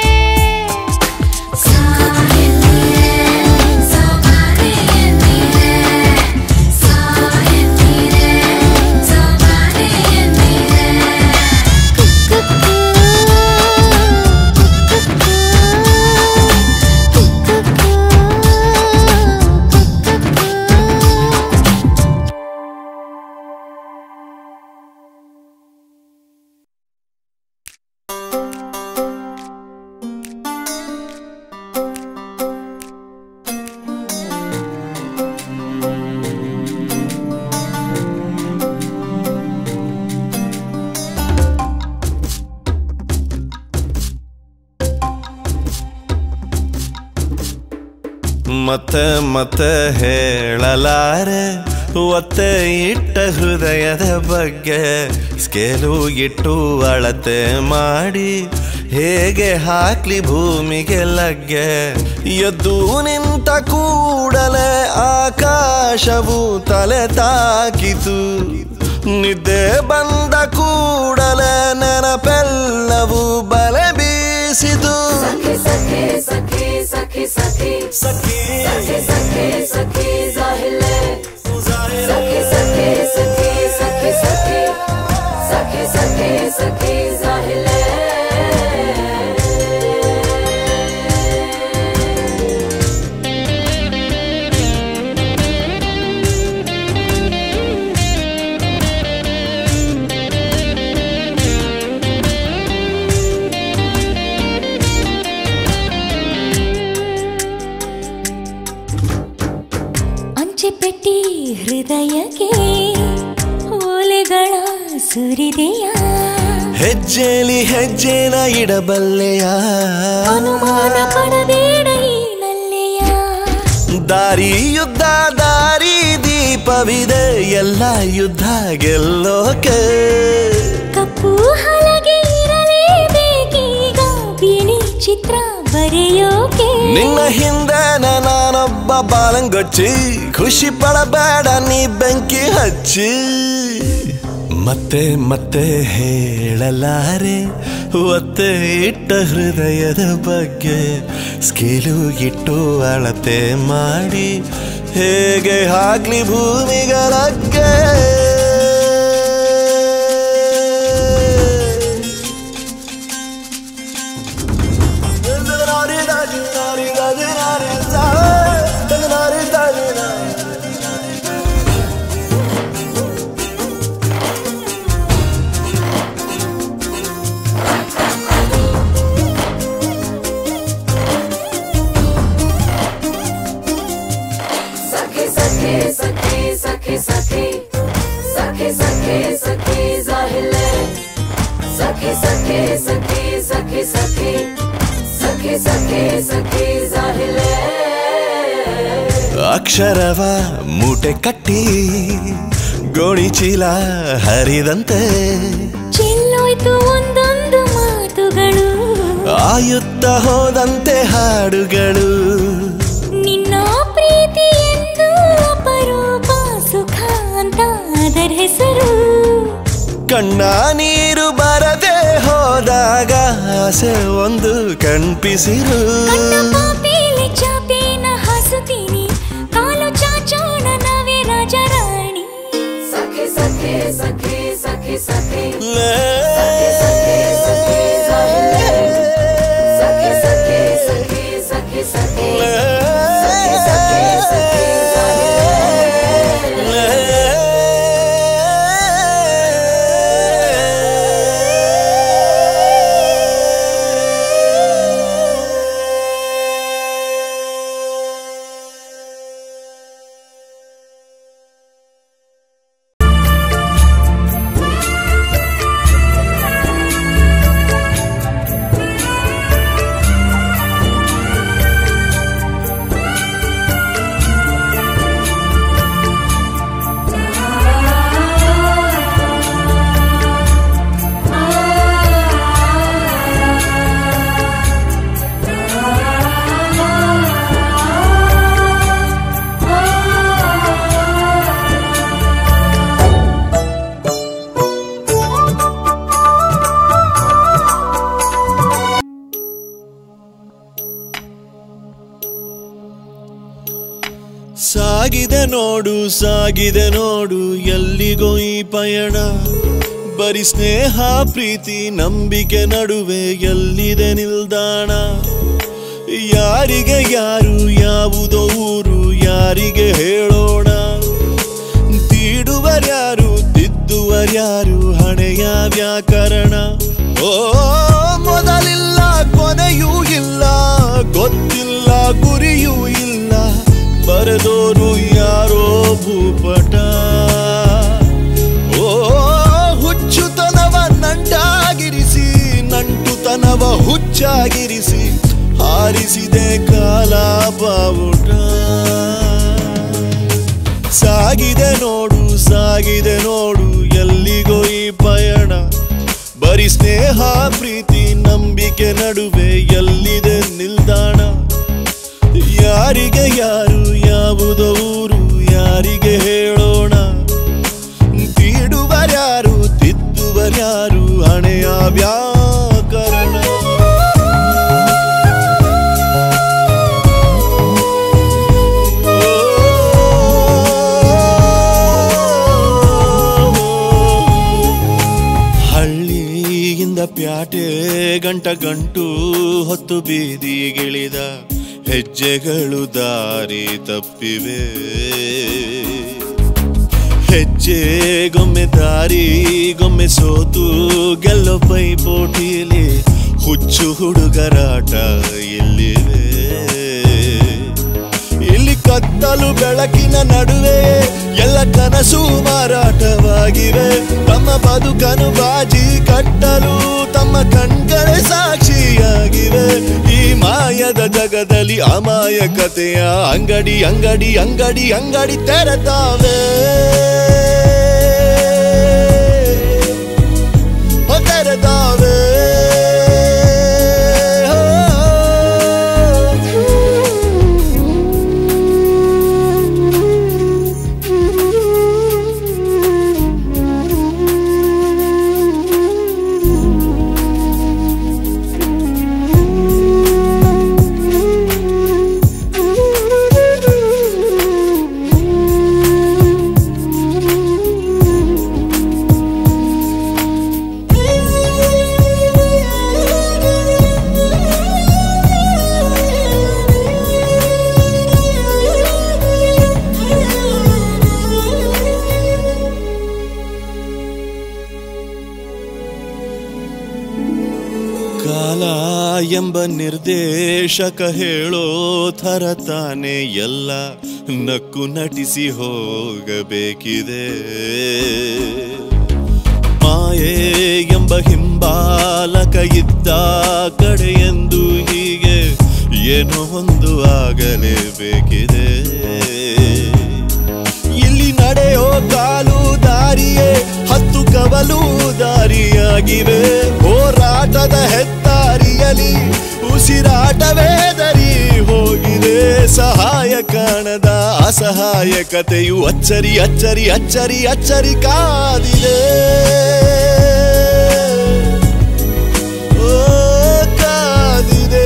ಮತ್ತೆ ಮತ್ತೆ ಹೇಳಲಾರೆ ಒತ್ತೆ ಇಟ್ಟ ಹೃದಯದ ಬಗ್ಗೆ ಸ್ಕೇಲು ಇಟ್ಟು ಅಳತೆ ಮಾಡಿ ಹೇಗೆ ಹಾಕ್ಲಿ ಭೂಮಿಗೆ ಲಗ್ಗೆ ಎದ್ದು ನಿಂತ ಕೂಡಲೇ ಆಕಾಶವು ತಲೆ ತಾಕಿತು ನಿದ್ದೆ ಬಂದ ಕೂಡಲೇ ನೆನಪೆಲ್ಲವೂ ಬಲೆ ಬೀಸಿತು ಅಂಚೆ ಪೆಟ್ಟಿ ಹೃದಯಕ್ಕೆ ಮುತ್ತುಗಳ ಸುರಿದೆಯಾ ಹೆಜ್ಜೆಲಿ ಹೆಜ್ಜೆನ ಇಡಬಲ್ಲೆಯ ಅನುಮಾನ ಪಡಬೇಡ ಈ ನಲ್ಲೆಯ ದಾರಿ ಯುದ್ಧ ದಾರಿ ದೀಪವಿದೆ ಎಲ್ಲ ಯುದ್ಧ ಗೆಲ್ಲೋಕೆ ಕಪ್ಪು ಹಲಗೆ ಇರಲೇಬೇಕೀಗ ಬಿಳಿ ಚಿತ್ರ ಬರೆಯೋಕೆ ನಿನ್ನ ಹಿಂದೆ ನಾನೊಬ್ಬ ಬಾಲಂಗೊಚ್ಚಿ ಖುಷಿ ಪಡಬೇಡ ನೀ ಬೆಂಕಿ ಹಚ್ಚಿ ಮತ್ತೆ ಮತ್ತೆ ಹೇಳಲಾರೆ ಒತ್ತೆ ಇಟ್ಟ ಹೃದಯದ ಬಗ್ಗೆ ಸ್ಕೇಲು ಇಟ್ಟು ಅಳತೆ ಮಾಡಿ ಹೇಗೆ ಆಗ್ಲಿ ಭೂಮಿಗಳಗ್ಗೆ सखी सखी सखी सखी सखी सखी सखी सखी जाहिले सखी सखी सखी सखी सखी सखी सखी सखी जाहिले ಅಕ್ಷರವ ಮೂಟೆ ಕಟ್ಟಿ ಗೋಣಿ ಚೀಲ ಹರಿದಂತೆ ಚೆಲ್ಲೋಯ್ತು ಒಂದೊಂದು ಮಾತುಗಳು ಆಯುತ್ತ ಹೋದಂತೆ ಹಾಡುಗಳು ನಿನ್ನ ಪ್ರೀತಿ ಎಂದು ಅಪರೂಪ ಸುಖ ಅಂತ ಅದರ ಹೆಸರು ಕಣ್ಣ ನೀರು ಬರದೆ ಹೋದಾಗ ಆಸೆ ಒಂದು ಕಣ್ಪಿಸಿರು ಕಣ್ಣ ಪಾಪೇಲಿ ಚಾಪೇನ ಹಾಸುತ್ತೀನಿ ಕಾಲು ಚಾಚೋಣ ನಾವೇ ರಾಜರಾಣಿ सखी सखी सखी सखी सखी ಲೇ. सखी सखी सखी सखी सखी सखी ಲೇ. सखी सखी ಲೇ. ಸಾಗಿದೆ ನೋಡು ಸಾಗಿದೆ ನೋಡು ಎಲ್ಲಿಗೋ ಈ ಪಯಣ ಬರೀ ಸ್ನೇಹ ಪ್ರೀತಿ ನಂಬಿಕೆ ನಡುವೆ ಎಲ್ಲಿದೆ ನಿಲ್ದಾಣ ಯಾರಿಗೆ ಯಾರು ಯಾವುದೋ ಊರು ಯಾರಿಗೆ ಹೇಳೋಣ ತೀಡುವರ್ಯಾರು ತಿದ್ದುವರ್ಯಾರು ಹಣೆಯ ವ್ಯಾಕರಣ ಓ ಮೊದಲಿಲ್ಲ ಕೊನೆಯೂ ಇಲ್ಲ ಗೊತ್ತಿಲ್ಲ ಗುರಿಯೂ ಇಲ್ಲ ಬರೆದೋರು ಯಾರೋ ಭೂಪಟ ಓ ಹುಚ್ಚುತನವ ನಂಟಾಗಿರಿಸಿ ನಂಟುತನವ ಹುಚ್ಚಾಗಿರಿಸಿ ಹಾರಿಸಿದೆ ಕಾಲ ಬಾವುಟ ಸಾಗಿದೆ ನೋಡು ಸಾಗಿದೆ ನೋಡು ಎಲ್ಲಿಗೋ ಈ ಪಯಣ ಬರೀ ಸ್ನೇಹ ಪ್ರೀತಿ ನಂಬಿಕೆ ನಡುವೆ ಎಲ್ಲಿದೆ ನಿಲ್ದಾಣ ಯಾರಿಗೆ ಯಾರು ಯಾವುದೋ ಊರು ಯಾರಿಗೆ ಹೇಳೋಣ ತೀಡುವರ್ಯಾರು ತಿದ್ದುವರ್ಯಾರು ಹಣೆಯ ವ್ಯಾಕರಣ ಹಳ್ಳಿಯಿಂದ ಪ್ಯಾಟೆ ಗಂಟ ಗಂಟು ಹೊತ್ತು ಬೀದಿಗಿಳಿದ ಹೆಜ್ಜೆಗಳು ದಾರಿ ತಪ್ಪಿವೆ ಹೆಜ್ಜೆಗೊಮ್ಮೆ ದಾರಿ ಗೊಮ್ಮೆ ಸೋತು ಗೆಲ್ಲೋ ಪೈಪೋಟಿಲಿ ಹುಚ್ಚು ಹುಡುಗರಾಟ ಇಲ್ಲಿವೆ ಇಲ್ಲಿ ಕತ್ತಲು ಬೆಳಕಿನ ನಡುವೆ ಎಲ್ಲ ಕನಸು ಮಾರಾಟವಾಗಿವೆ ನಮ್ಮ ಬದುಕನು ಬಾಜಿ ಕಟ್ಟಲು ತಮ್ಮ ಕಣ್ಗಳೇ ಸಾಕ್ಷಿಯಾಗಿವೆ ಈ ಮಾಯದ ಜಗದಲ್ಲಿ ಅಮಾಯಕತೆಯ ಅಂಗಡಿ ಅಂಗಡಿ ಅಂಗಡಿ ಅಂಗಡಿ ತೆರೆತಾವೆ ಓ, ತೆರೆತಾವೆ ಕಾಲ ಎಂಬ ನಿರ್ದೇಶಕ ಹೇಳೋ ಥರ ತಾನೆ ಎಲ್ಲ ನಕ್ಕು ನಟಿಸಿ ಹೋಗಬೇಕಿದೆ ಮಾಯೆ ಎಂಬ ಹಿಂಬಾಲಕ ಇದ್ದ ಕಡೆಯೆಂದು ಹೀಗೆ ಏನೋ ಒಂದು ಆಗಲೇಬೇಕಿದೆ ಇಲ್ಲಿ ನಡೆಯೋ ಕಾಲು ದಾರಿಯೇ ಹತ್ತು ಕವಲು ದಾರಿಯಾಗಿವೆ ಹೋರಾಟದ ಹೆದ್ದಾರಿಯಲಿ ಉಸಿರಾಟವೇ ದರಿ ಹೋಗಿದೆ ಸಹಾಯ ಕಾಣದ ಅಸಹಾಯಕತೆಯು ಅಚ್ಚರಿ ಅಚ್ಚರಿ ಅಚ್ಚರಿ ಅಚ್ಚರಿ ಕಾದಿದೆ ಓ ಕಾದಿದೆ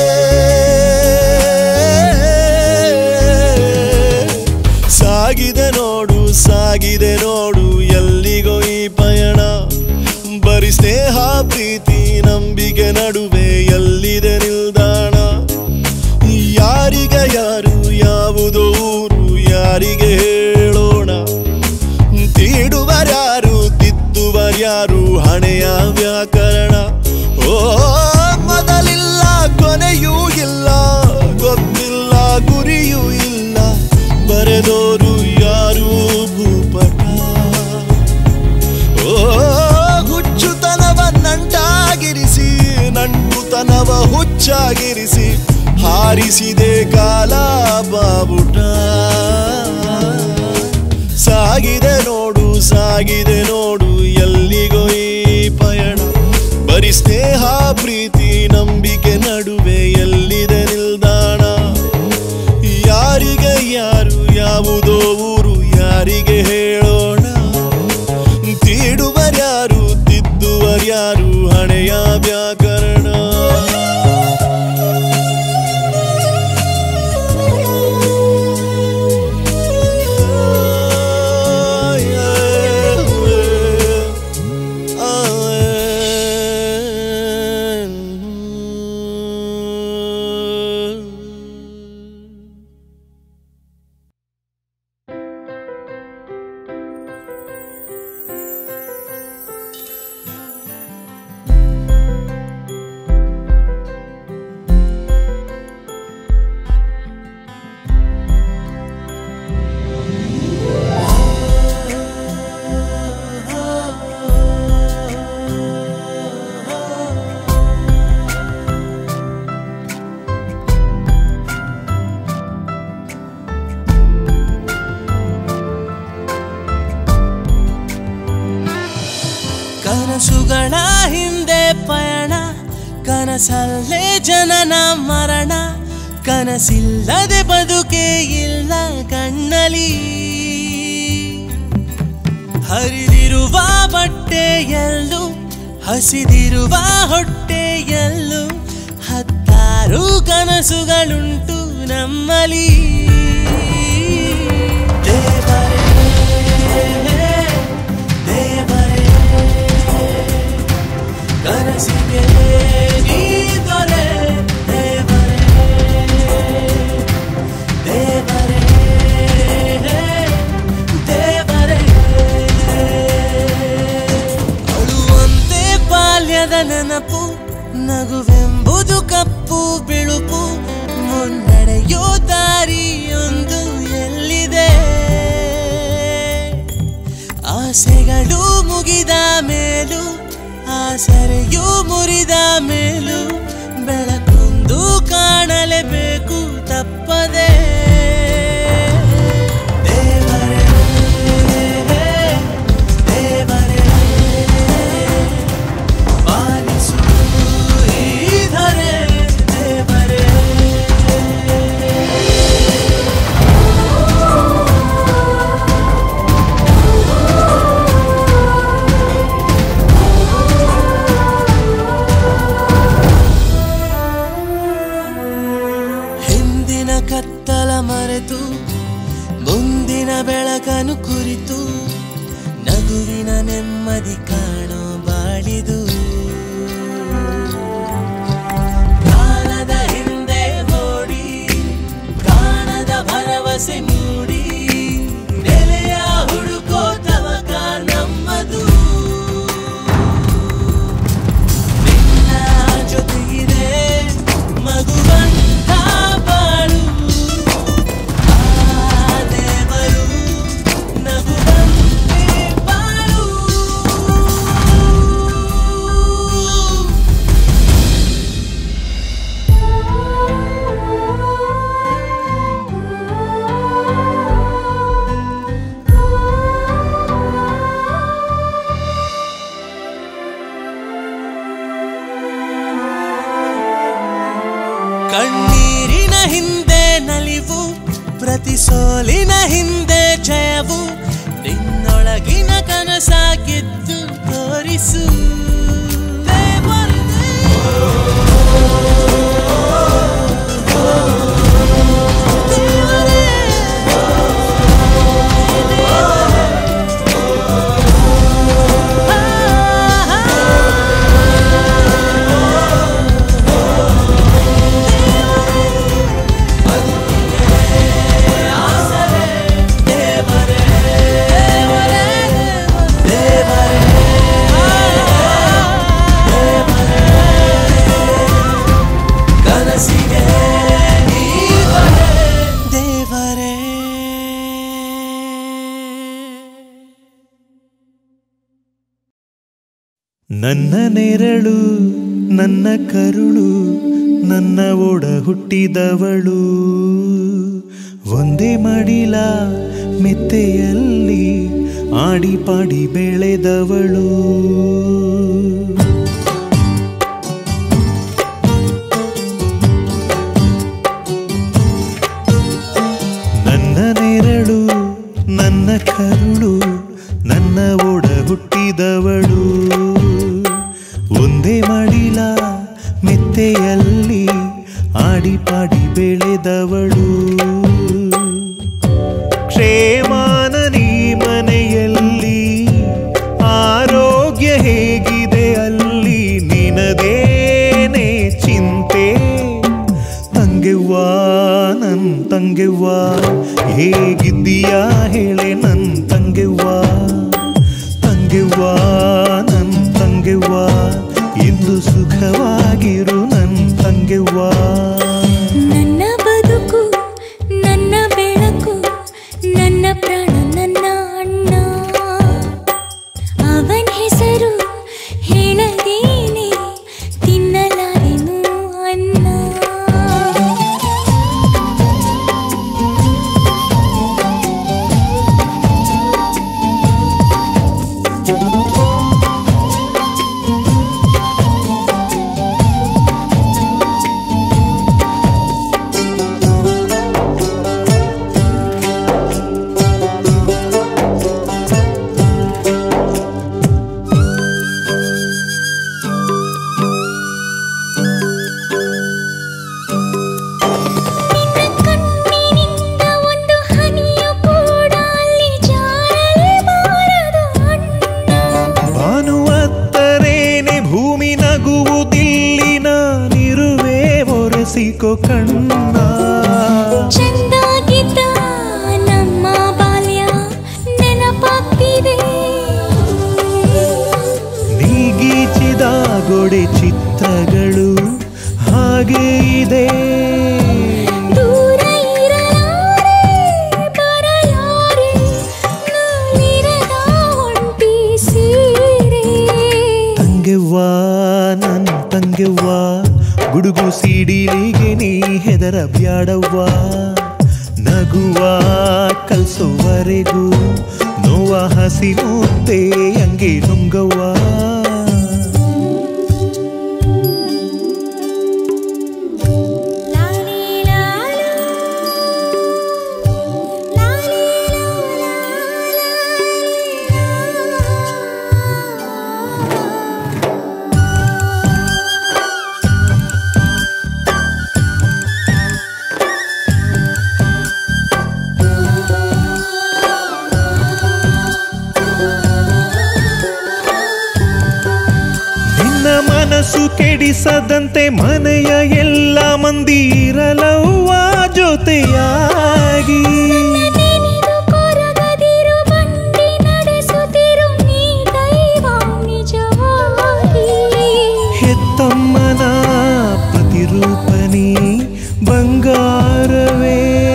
ಸಾಗಿದೆ ನೋಡು ಸಾಗಿದೆ ನೋಡು ಎಲ್ಲಿಗೋ ಈ ಪಯಣ ಬರೀ ಸ್ನೇಹ ಪ್ರೀತಿ ನಂಬಿಕೆ ನಡುವೆ ಎಲ್ಲಿದೆ ನಿಲ್ದಾಣ ಯಾರಿಗ ಯಾರು ಯಾವುದೋ ಊರು ಯಾರಿಗೆ ಹೇಳೋಣ ತೀಡುವರ್ಯಾರು ತಿದ್ದುವರ್ಯಾರು ಹಣೆಯ ವ್ಯಾಕರಣ ಓ ಮೊದಲಿಲ್ಲ ಕೊನೆಯೂ ಇಲ್ಲ ಗೊತ್ತಿಲ್ಲ ಗುರಿಯೂ ಇಲ್ಲ ಬರೆದೋರು ಯಾರು ಭೂಪಟ ಓ ಹುಚ್ಚುತನವ ನಂಟಾಗಿರಿಸಿ ನಂಟುತನವ ಹುಚ್ಚಾಗಿರಿಸಿ ಹಾರಿಸಿದೆ ಕಾಲ ಬಾಬುಟ ಸಾಗಿದೆ ನೋಡು ಸಾಗಿದೆ ನೋಡು ಎಲ್ಲಿಗೋ ಈ ಪಯಣ ಬರೀ ಸ್ನೇಹ ಪ್ರೀತಿ ನಂಬಿಕೆ ನಡುವೆ ಎಲ್ಲಿದೆ ನಿಲ್ದಾಣ ಯಾರಿಗೆ ಯಾರು ಯಾವುದೋ ಊರು ಯಾರಿಗೆ ಹೇಳೋಣ ತೀಡುವರ್ಯಾರು ತಿದ್ದುವರ್ಯಾರು ಹಣೆಯ ವ್ಯಾಕರಣ ಕನಸುಗಳ ಹಿಂದೆ ಪಯಣ ಕನಸಲ್ಲೇ ಜನನ ಮರಣ ಕನಸಿಲ್ಲದೆ ಬದುಕೆ ಇಲ್ಲ ಕಣ್ಣಲಿ ಹರಿದಿರುವ ಬಟ್ಟೆಯಲ್ಲೂ ಹಸಿದಿರುವ ಹೊಟ್ಟೆಯಲ್ಲೂ ಹತ್ತಾರು ಕನಸುಗಳುಂಟು ನಮ್ಮಲಿ ದೇವರೇ ದೇವರೇ ಕನಸಿಗೆ ನೀ ದೊರೆ ದೇವರೇ ದೇವರೇ ದೇವರೇ ಅಳುವಂತೆ ಬಾಲ್ಯದ ನೆನಪು ನಗುವೆಂಬುದು ಕಪ್ಪು ಬಿಳುಪು ಮುನ್ನಡೆಯೋ ದಾರಿಯೊಂದು ಎಲ್ಲಿದೆ ಆ ಆಸೆಗಳು ಮುಗಿದ ಮೇಲೂ ಆಸರೆಯೂ ಮುರಿದ ಮೇಲೂ ಬೆಳಕೊಂದು ಕಾಣಲೇಬೇಕು ತಪ್ಪದೆ ದೇವರೇ ದೇವರೇ ಪಾಲಿಸು ಈ ಧರೆ ದೇವರೇ ಹಿಂದಿನ ಕತ್ತಲ ಮರೆತು ಮುಂದಿನ ಬೆಳಕನ್ನು ಕುರಿತು ನಗುವಿನ ನೆಮ್ಮದಿ ಕಾಣೋ ಬಾಳಿದು ಕಾಲದ ಹಿಂದೆ ಓಡಿ ಕಾಣದ ಭರವಸೆ ಮೂಡಿ ನೆಲೆಯ ಹುಡುಕೋ ತವಕ ನಮ್ಮದು ನಿನ್ನ ಜೊತೆಗಿದೆ ಮಗುವಂತ ಬಾಳು ಆ ದೇವರು ನಗುವಂತೆ ಬಾಳು ಕಣ್ಣೀರಿನ ಹಿಂದೆ ನಲಿವು ಪ್ರತಿ ಸೋಲಿನ ಹಿಂದೆ ಜಯವು ನಿನ್ನೊಳಗಿನ ಕನಸಾಗಿದ್ದು ತೋರಿಸು ಕನಸಿಗೆ ನೀವರೇ ದೇವರೇ ನನ್ನ ನೆರಳು ನನ್ನ ಕರುಳು ನನ್ನ ಒಡ ಹುಟ್ಟಿದವಳು ಒಂದೇ ಮಡಿಲ ಮೆತ್ತೆಯಲ್ಲಿ ಆಡಿ ಪಾಡಿ ಬೆಳೆದವಳು ನನ್ನ ನೆರಳು ನನ್ನ ಕರುಳು ನನ್ನ ಒಡ ಹುಟ್ಟಿದವಳು ಒಂದೇ ಮಡಿಲ ಮೆತ್ತೆಯಲ್ಲಿ ಆಡಿ ಪಾಡಿ ಬೆಳೆದವಳು ಕ್ಷೇಮಾನ ನೀ ಮನೆಯಲ್ಲಿ ಆರೋಗ್ಯ ಹೇಗಿದೆ ಅಲ್ಲಿ ನಿನದೇನೆ ಚಿಂತೆ ತಂಗೆವ್ವ ನನ್ ತಂಗೆವ್ವ ಹೇಗಿದ್ದೀಯಾ ಹೇಳೆ ನನ್ ತಂಗೆವ್ವ ತಂಗೆವ್ವ ನನ್ ತಂಗೆವ್ವ ಇಂದು ಸುಖವಾಗಿರು ನನ್ ತಂಗೆವ್ವ ನನ್ನ ಬದುಕು ನನ್ನ ಬೆಳಕು ನನ್ನ ಪ್ರಾಣ ನನ್ನ ಅಣ್ಣ ಅವನ ಹೆಸರು ಹೇಳದೇನೆ ತಿನ್ನಲಾರೆನು ಅನ್ನ ನಿನ್ನ ಕಣ್ಣಿನಿಂದ ಒಂದು ಹನಿಯು ಕೂಡ ಅಲ್ಲಿ ಜಾರಲೇಬಾರದು ಅಣ್ಣ ಭಾನುವತ್ತರೇನೆ ಭೂಮಿ ನಗುವುದಿಲ್ಲಿನ ನಿರುವೆ ಒರೆಸಿಕೊ ಕಣ್ಣ ಚೆಂದಾಗಿದ್ದ ನಮ್ಮ ಬಾಲ್ಯ ನೆನಪಾಗ್ತಿದೆ ನೀಗೀಚಿದ ಗೋಡೆ ಚಿತ್ರಗಳು ಹಾಗೆ ಇದೆ ದೂರ ಇರಲಾರೆ ಬರಲಾರೆ ನಾನಿರದ ಹೊಣ್ಣ ತಂಗೆವ್ವ ಗುಡುಗು ಸಿಡಿಲಿಗೆ ನೀ ಹೆದರ ಬ್ಯಾಡವ್ವ ನಗುವ ಕಲ್ಸೋವರೆಗೂ ನೋವ ಹಸಿ ಮುದ್ದೆ ಹಂಗೆ ನುಂಗವ್ವ ಲಾಲಿ ಲಾಲಾ ಲಾಲಿ ಲಾಲಾ ನಿನ್ನ ಮನಸ್ಸು ಕೆಡಿಸದಂತೆ ಮನೆಯ ಎಲ್ಲ ಮಂದಿ ಇರಲವ್ವ ಜೊತೆಯಾಗಿ ನೆನೆದು ಕೊರಗದಿರು ಬಂಡಿ ನಡೆಸುತ್ತಿರು ನೀ ದೈವ ನಿಜವಾಗಿ ಹೆತ್ತಮ್ಮನ ಪ್ರತಿರೂಪನಿ ಬಂಗಾರವೇ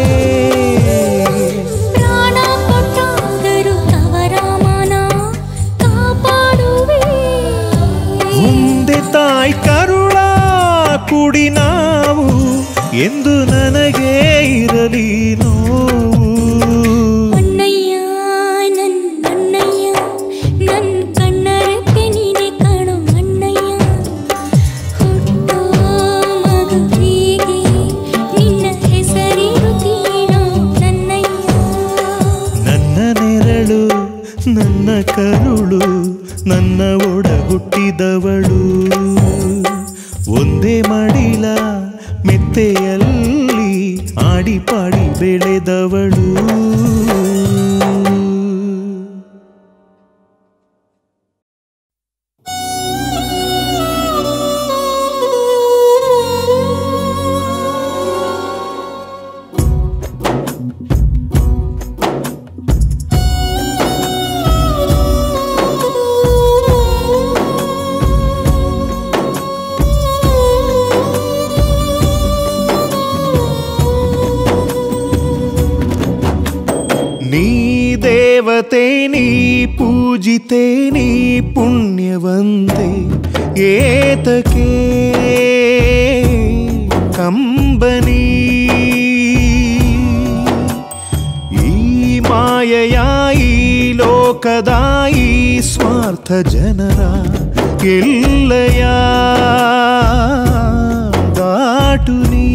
ಪ್ರಾಣ ಕೊಟ್ಟಾದರೂ ತವರ ಮನ ಕಾಪಾಡುವೆ ಮುಂದೆ ತಾಯಿ ಕರುಳ ಕುಡಿ ನಾವು ಎಂದು ನನಗೆ ಇರಲಿ ನೋವು ಅಣ್ಣಯ್ಯ ನನ್ನ ಅಣ್ಣಯ್ಯ ನನ್ನ ಕಣ್ಣರಕ್ಕೆ ನೀನೆ ಕಾಣೋ ಅಣ್ಣಯ್ಯ ಹುಟ್ಟೋ ಮಗುವಿಗೆ ನಿನ್ನ ಹೆಸರಿರುತ್ತೀನೋ ನನ್ನಯ್ಯ ನನ್ನ ನೆರಳು ನನ್ನ ಕರುಳು ನನ್ನ ಒಡ ಹುಟ್ಟಿದವಳು ಒಂದೇ ಮಾಡಿಲ ಮೆತ್ತೆಯಲ್ಲಿ ಆಡಿ ಪಾಡಿ ಬೆಳೆದವಳು ನೀ ದೇವತೆ ನೀ ಪೂಜಿತೆ ನೀ ಪುಣ್ಯವಂತೆ ಏತಕೆ ಕಂಬನಿ ಈ ಮಾಯೆಯ ಈ ಲೋಕದ ಈ ಸ್ವಾರ್ಥ ಜನರ ಎಲ್ಲಯ ದಾಟು ನೀ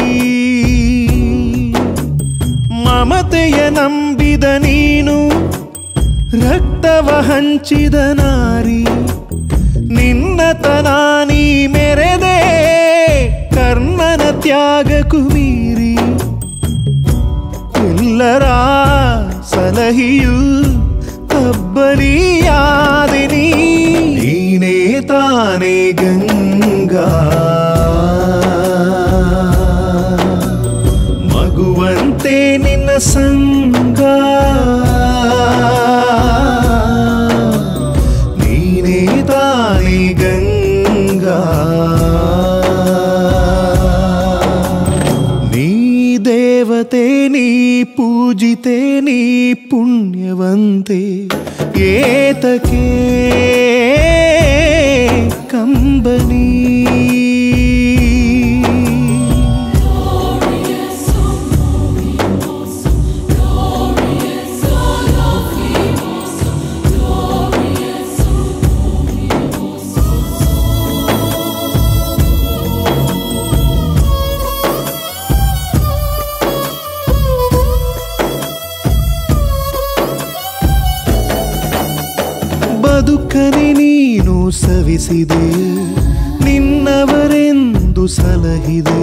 ಮಮತೆಯ ನಂಬಿದ ನೀನು ರಕ್ತವ ಹಂಚಿದ ನಾರಿ ನಿನ್ನತನ ನೀ ಮೆರೆದೆ ಕರ್ಣನ ತ್ಯಾಗಕ್ಕೂ ಮೀರಿ ಎಲ್ಲರ ಸಲಹಿಯು ತಬ್ಬಲಿಯಾದೆ ನೀ ನೀನೇ ತಾನೇ ಗಂಗಾ ಮಗುವಂತೆ ನಿನ್ನ ಸಂಗ ನೀನೇ ತಾನೇ ಗಂಗಾ ನೀ ದೇವತೆ ನೀ ಪೂಜಿತೆ ನೀ ಪುಣ್ಯವಂತೆ ಏತಕೆ ಕಂಬನಿ ಬದುಕನೆ ನೀನು ಸವಿಸಿದೆ ನಿನ್ನವರೆಂದು ಸಲಹಿದೆ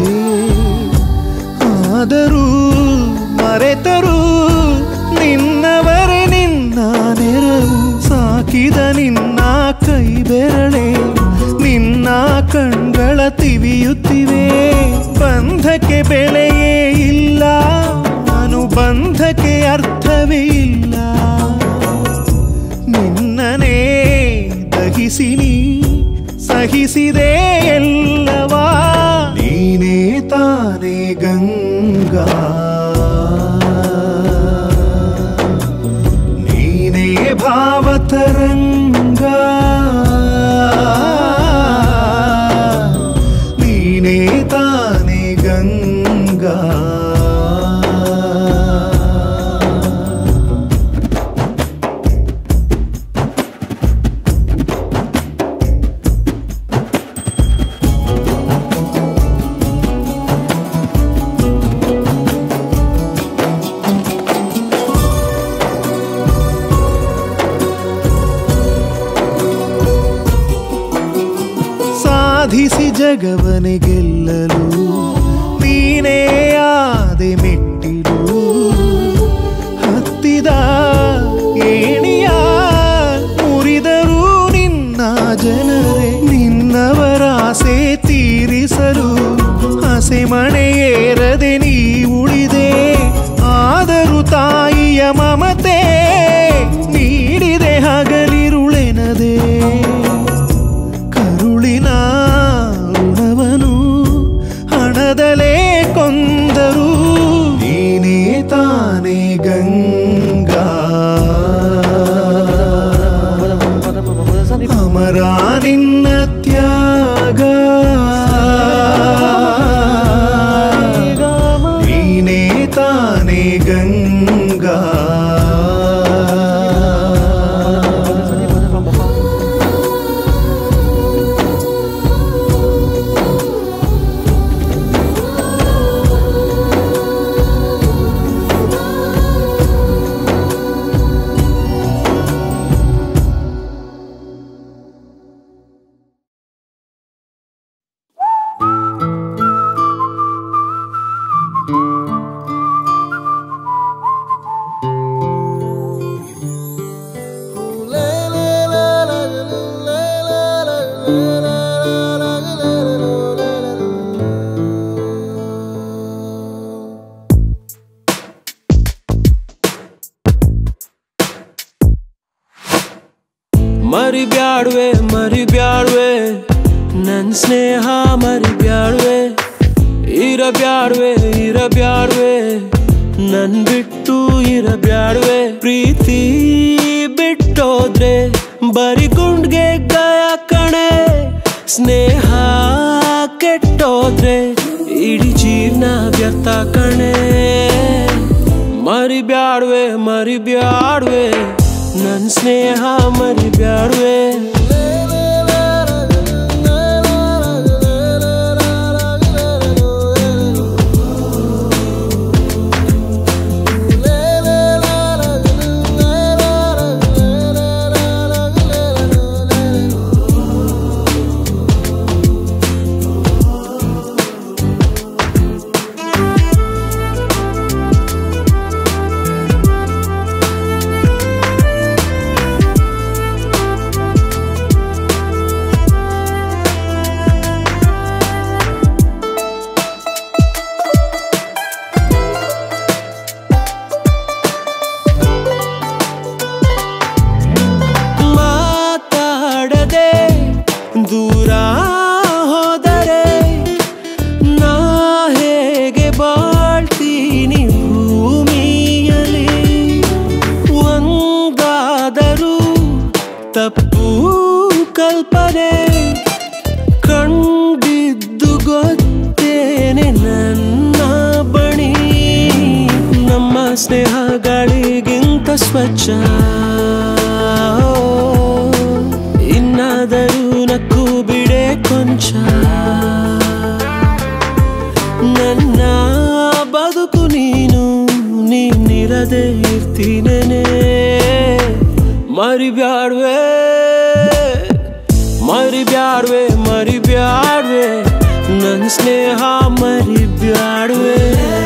ಆದರೂ ಮರೆತರು ನಿನ್ನವರೇ ನಿನ್ನ ನೆರವು ಸಾಕಿದ ನಿನ್ನ ಕೈ ಬೆರಳೆ ನಿನ್ನ ಕಣ್ಗಳ ತಿವಿಯುತ್ತಿವೆ ಬಂಧಕ್ಕೆ ಬೆಲೆಯೇ ಇಲ್ಲ ಅನುಬಂಧಕ್ಕೆ ಅರ್ಥವೇ ಇಲ್ಲ ನಿನ್ನನೇ ದಹಿಸಿ ನೀ ಸಹಿಸಿದೆ ಎಲ್ಲವಾ ನೀನೇ ತಾನೇ ಗಂಗಾ ನೀನೇ ಭಾವತರಂಗ ಸಾಧಿಸಿ ಜಗವನೆ ಗೆಲ್ಲಲು ನೀನೇ ಆದೆ ಮೆಟ್ಟಿಲು ಹತ್ತಿದ ಏಣಿಯ ಮುರಿದರು ನಿನ್ನ ಜನರೇ ನಿನ್ನವರ ಆಸೆ ತೀರಿಸಲು ಹಸೆ ಮಣೆಯೇರದೆ ನೀ ಉಳಿದೆ ಆದರೂ ತಾಯಿಯ ಮಮತೆ ನೀಡಿದೆ ಹಗಲಿರುಳೆನದೆ ಕರುಳಿನ ಋಣವನು ಹಣದಲೇ ಕೊಂದರು ನೀನೇ ತಾನೇ ಗಂಗಾ ಅಮರ ನಿನ್ನ ತ್ಯಾಗ ನೀನೇ ತಾನೇ ಗಂಗಾ ಮರಿಬ್ಯಾಡ್ವೆ ಮರಿಬ್ಯಾಡ್ವೆ ನನ್ ಸ್ನೇಹ ಮರಿಬ್ಯಾಡ್ವೆ ಇರಬ್ಯಾಡ್ವೆ ಇರಬ್ಯಾಡ್ವೆ ನನ್ ಬಿಟ್ಟು ಇರಬ್ಯಾಡ್ವೆ ಪ್ರೀತಿ ಬಿಟ್ಟೋದ್ರೆ ಬರಿ ಗುಂಡ್ಗೆ ಗಾಯ ಕಣೆ ಸ್ನೇಹ ಕೆಟ್ಟೋದ್ರೆ ಇಡೀ ಜೀವನ ವ್ಯರ್ಥ ಕಣೆ ಮರಿಬ್ಯಾಡ್ವೆ ಮರಿಬ್ಯಾಡ್ವೆ ನನ್ ಸ್ನೇಹ ಮರಿಬ್ಯಾಡ್ವೆ ಮಾತಾಡದೆ ದೂರ ಹೋದರೆ ನಾ ಹೇಗೆ ಬಾಳ್ತೀನಿ ಭೂಮಿಯಲ್ಲಿ ಒಂದಾದರೂ ತಪ್ಪು ಕಲ್ಪನೆ ಕಂಡಿದ್ದು ಗೊತ್ತೇನೆ ನನ್ನ ಬಣಿ ನಮ್ಮ ಸ್ನೇಹ ಗಾಳಿಗಿಂತ ಸ್ವಚ್ಛ ಇನ್ನಾದರೂ ನಕ್ಕು ಬಿಡೆ ಕೊಂಚ ನನ್ನ ಬದುಕು ನೀನು ನೀನಿರದೆ ಇರ್ತೀನೇನೆ ಮರಿಬ್ಯಾಡ್ವೆ ಮರಿಬ್ಯಾಡ್ವೆ ಮರಿಬ್ಯಾಡ್ವೆ ನನ್ನ ಸ್ನೇಹ ಮರಿಬ್ಯಾಡ್ವೆ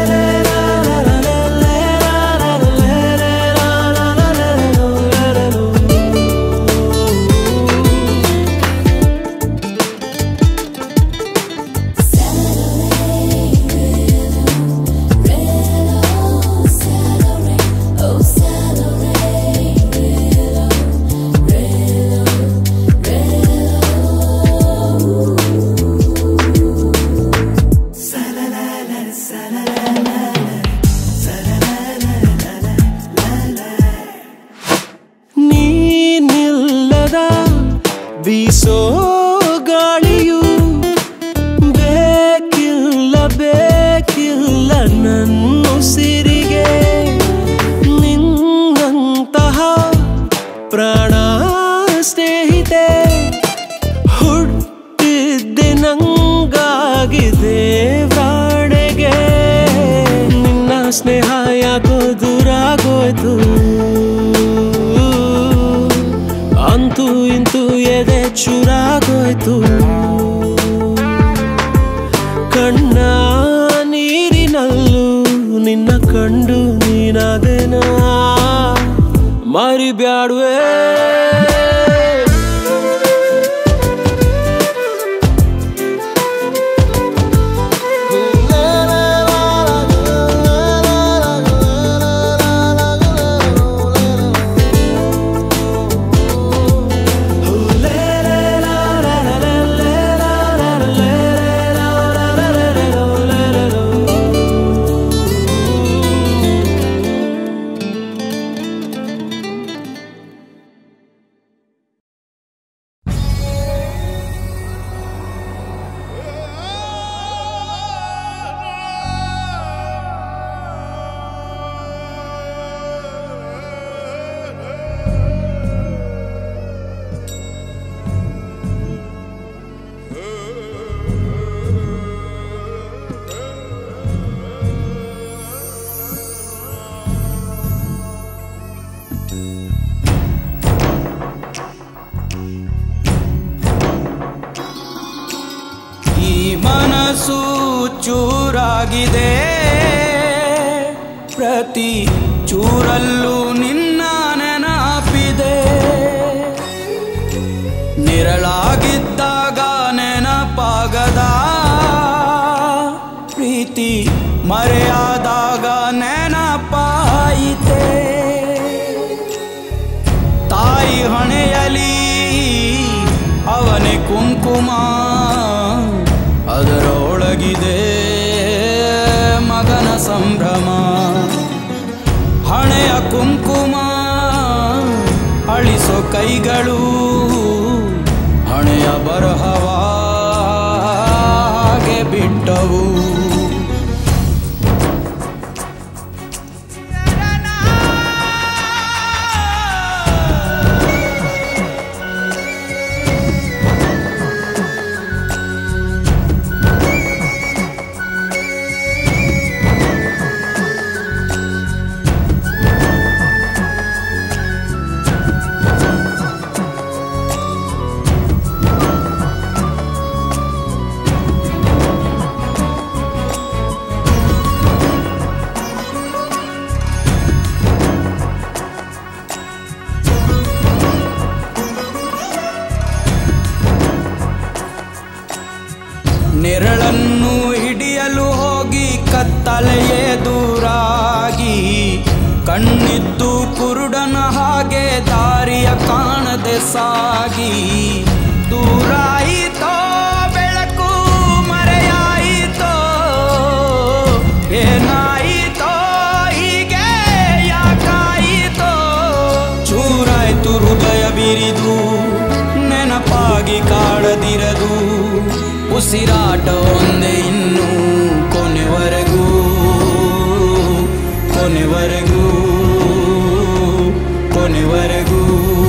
ನೀನಿಲ್ಲದ ಬೀಸೋ ಗಾಳಿಯು ಬೇಕಿಲ್ಲ ಬೇಕಿಲ್ಲ ನನ್ನುಸಿರಿಗೆ ನಿನ್ನಂತಹ ಪ್ರಾಣ ಸ್ನೇಹಿತೆ ಹುಟ್ಟಿದ್ದೆ ನಂಗಾಗಿದೆ ಪ್ರಾಣೆಗೆ ನಿನ್ನ ಸ್ನೇಹ ಯಾಕೋ ದೂರಾಗೋಯ್ತು ಅಂತೂ ಇಂತೂ ಎದೆ ಚೂರಾಗೋಯ್ತು ಮರಿಬ್ಯಾಡ್ವೆ ಈ ಮನಸ್ಸು ಚೂರಾಗಿದೆ ಪ್ರತಿ ಚೂರಲ್ಲೂ ನಿನ್ನ ನೆನಪಿದೆ ನಿರಳಾಗಿದ್ದಾಗ ನೆನಪಾಗದ ಪ್ರೀತಿ ಮರೆಯಾದಾಗ ನೆನಪಾಯಿತೆ ತಾಯಿ ಹೊಣೆಯಲಿ ಅವನೇ ಕುಂಕುಮ ಅದರೊಳಗಿದೆ ಮಗನ ಸಂಭ್ರಮ ಹಣೆಯ ಕುಂಕುಮ ಅಳಿಸೋ ಕೈಗಳು ಹಣೆಯ ಬರಹವಾಗೆ ಬಿಟ್ಟವು ನೆರಳನ್ನು ಹಿಡಿಯಲು ಹೋಗಿ ಕತ್ತಲೆಯೇ ದೂರಾಗಿ ಕಣ್ಣಿದ್ದು ಕುರುಡನ ಹಾಗೆ ದಾರಿಯ ಕಾಣದೆ ಸಾಗಿ ದೂರಾಯಿತೋ ಬೆಳಕು ಮರೆಯಾಯಿತೋ ಏನಾಯಿತೋ ಹೀಗೆ ಯಾಕಾಯಿತೋ ಚೂರಾಯ್ತು ಹೃದಯ ಬಿರಿದು ನೆನಪಾಗಿ ಕಾಡದಿರದು ಉಸಿರಾಟ ಒಂದೇ ಇನ್ನು ಕೊನೆವರೆಗೂ ಕೊನೆವರೆಗೂ ಕೊನೆವರೆಗೂ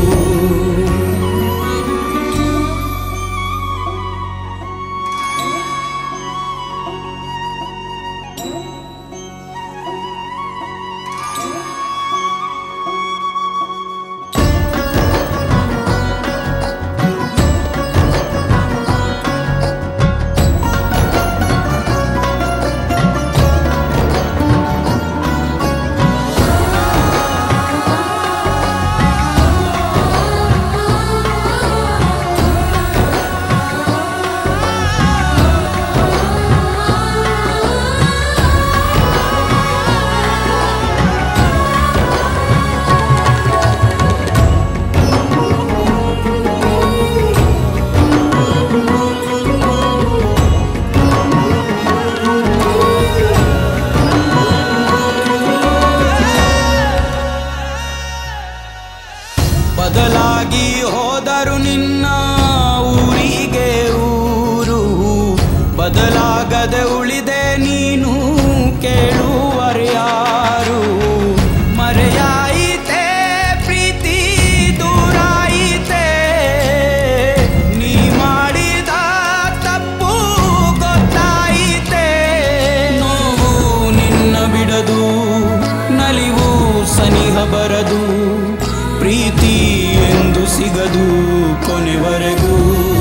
ಬದಲಾಗಿ ಹೋದರು ನಿನ್ನ ಊರಿಗೆ ಊರು ಬದಲಾಗದೆ ಉಳಿದೆ ನೀನು ಕೇಳುವರ್ಯಾರು ಮರೆಯಾಯಿತೆ ಪ್ರೀತಿ ದೂರಾಯಿತೆ ನೀ ಮಾಡಿದ ತಪ್ಪು ಗೊತ್ತಾಯಿತೆ ನೋವು ನಿನ್ನ ಬಿಡದು ನಲಿವು ಸನಿಹ ಬರದು ಪ್ರೀತಿ ಎಂದು ಸಿಗದು ಕೊನೆವರೆಗೂ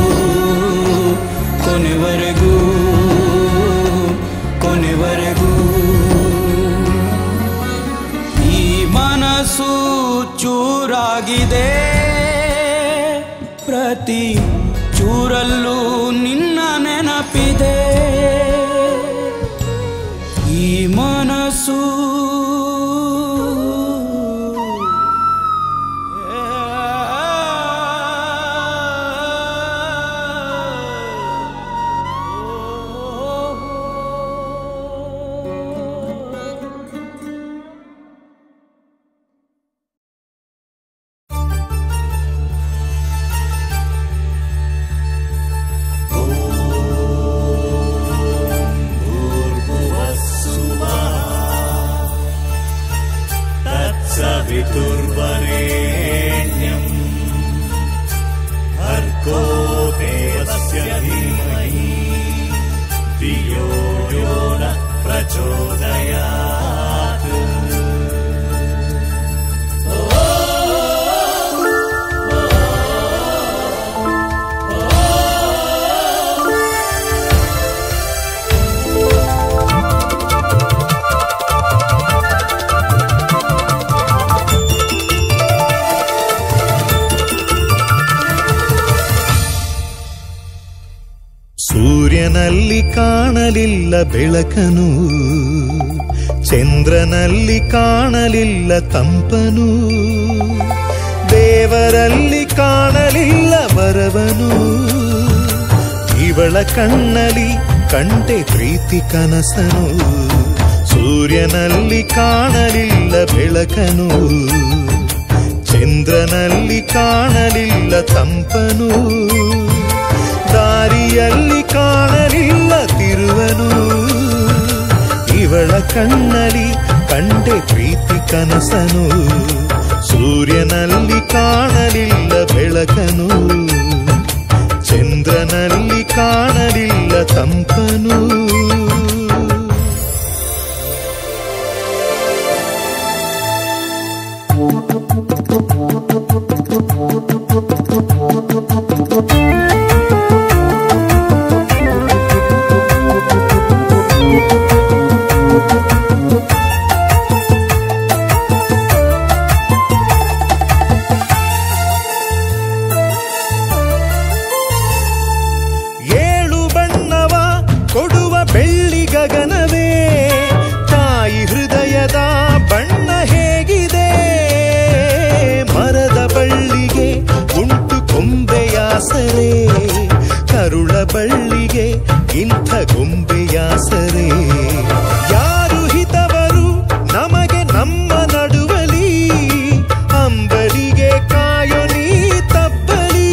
ಕೊನೆವರೆಗೂ ಕೊನೆವರೆಗೂ ಈ ಮನಸ್ಸು ಚೂರು ಆಗಿದೆ ಪ್ರತಿ ಚೂರಲ್ಲೂ ನಿನ್ನ ನೆನಪಿದೆ ಈ ಮನಸ್ಸು तत्सवितुर्वरेण्यम् भर्गो देवस्य धीमहि धियो यो नः प्रचोदयात् ಸೂರ್ಯನಲ್ಲಿ ಕಾಣಲಿಲ್ಲ ಬೆಳಕನು ಚಂದ್ರನಲ್ಲಿ ಕಾಣಲಿಲ್ಲ ತಂಪನು ದೇವರಲ್ಲಿ ಕಾಣಲಿಲ್ಲ ವರವನು ಇವಳ ಕಣ್ಣಲ್ಲಿ ಕಂಡೆ ಪ್ರೀತಿ ಕನಸನು ಸೂರ್ಯನಲ್ಲಿ ಕಾಣಲಿಲ್ಲ ಬೆಳಕನು ಚಂದ್ರನಲ್ಲಿ ಕಾಣಲಿಲ್ಲ ತಂಪನು ದಾರಿಯಲ್ಲಿ ಕಾಣಲಿಲ್ಲ ತಿರುವನು ಇವಳ ಕಣ್ಣಲ್ಲಿ ಕಂಡೆ ಪ್ರೀತಿ ಕನಸನು ಸೂರ್ಯನಲ್ಲಿ ಕಾಣಲಿಲ್ಲ ಬೆಳಕನು ಚಂದ್ರನಲ್ಲಿ ಕಾಣಲಿಲ್ಲ ತಂಪನು ಏಳು ಬಣ್ಣವ ಕೊಡುವ ಬೆಳ್ಳಿ ಗಗನವೇ ತಾಯಿ ಹೃದಯದ ಬಣ್ಣ ಹೇಗಿದೆ ಮರದ ಬಳ್ಳಿಗೆ ಉಂಟು ಕೊಂಬೆಯಾಸರೆ ಕರುಳ ಬಳ್ಳಿಗೆ ಇಂಥ ಗೊಂಬೆಯಾಸರೆ ಯಾರು ಹಿತವರು ನಮಗೆ ನಮ್ಮ ನಡುವಲಿ ಅಂಬಲಿಗೆ ಕಾಯೋ ನೀ ತಬ್ಬಲಿ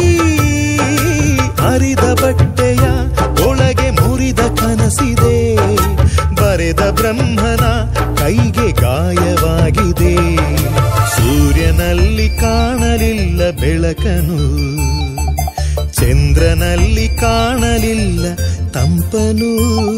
ಅರಿದ ಬಟ್ಟೆಯ ಒಳಗೆ ಮುರಿದ ಕನಸಿದೆ ಬರೆದ ಬ್ರಹ್ಮನ ಕೈಗೆ ಗಾಯವಾಗಿದೆ ಸೂರ್ಯನಲ್ಲಿ ಕಾಣಲಿಲ್ಲ ಬೆಳಕನು ಚಂದ್ರನಲ್ಲಿ ಕಾಣಲಿಲ್ಲ ತಂಪನು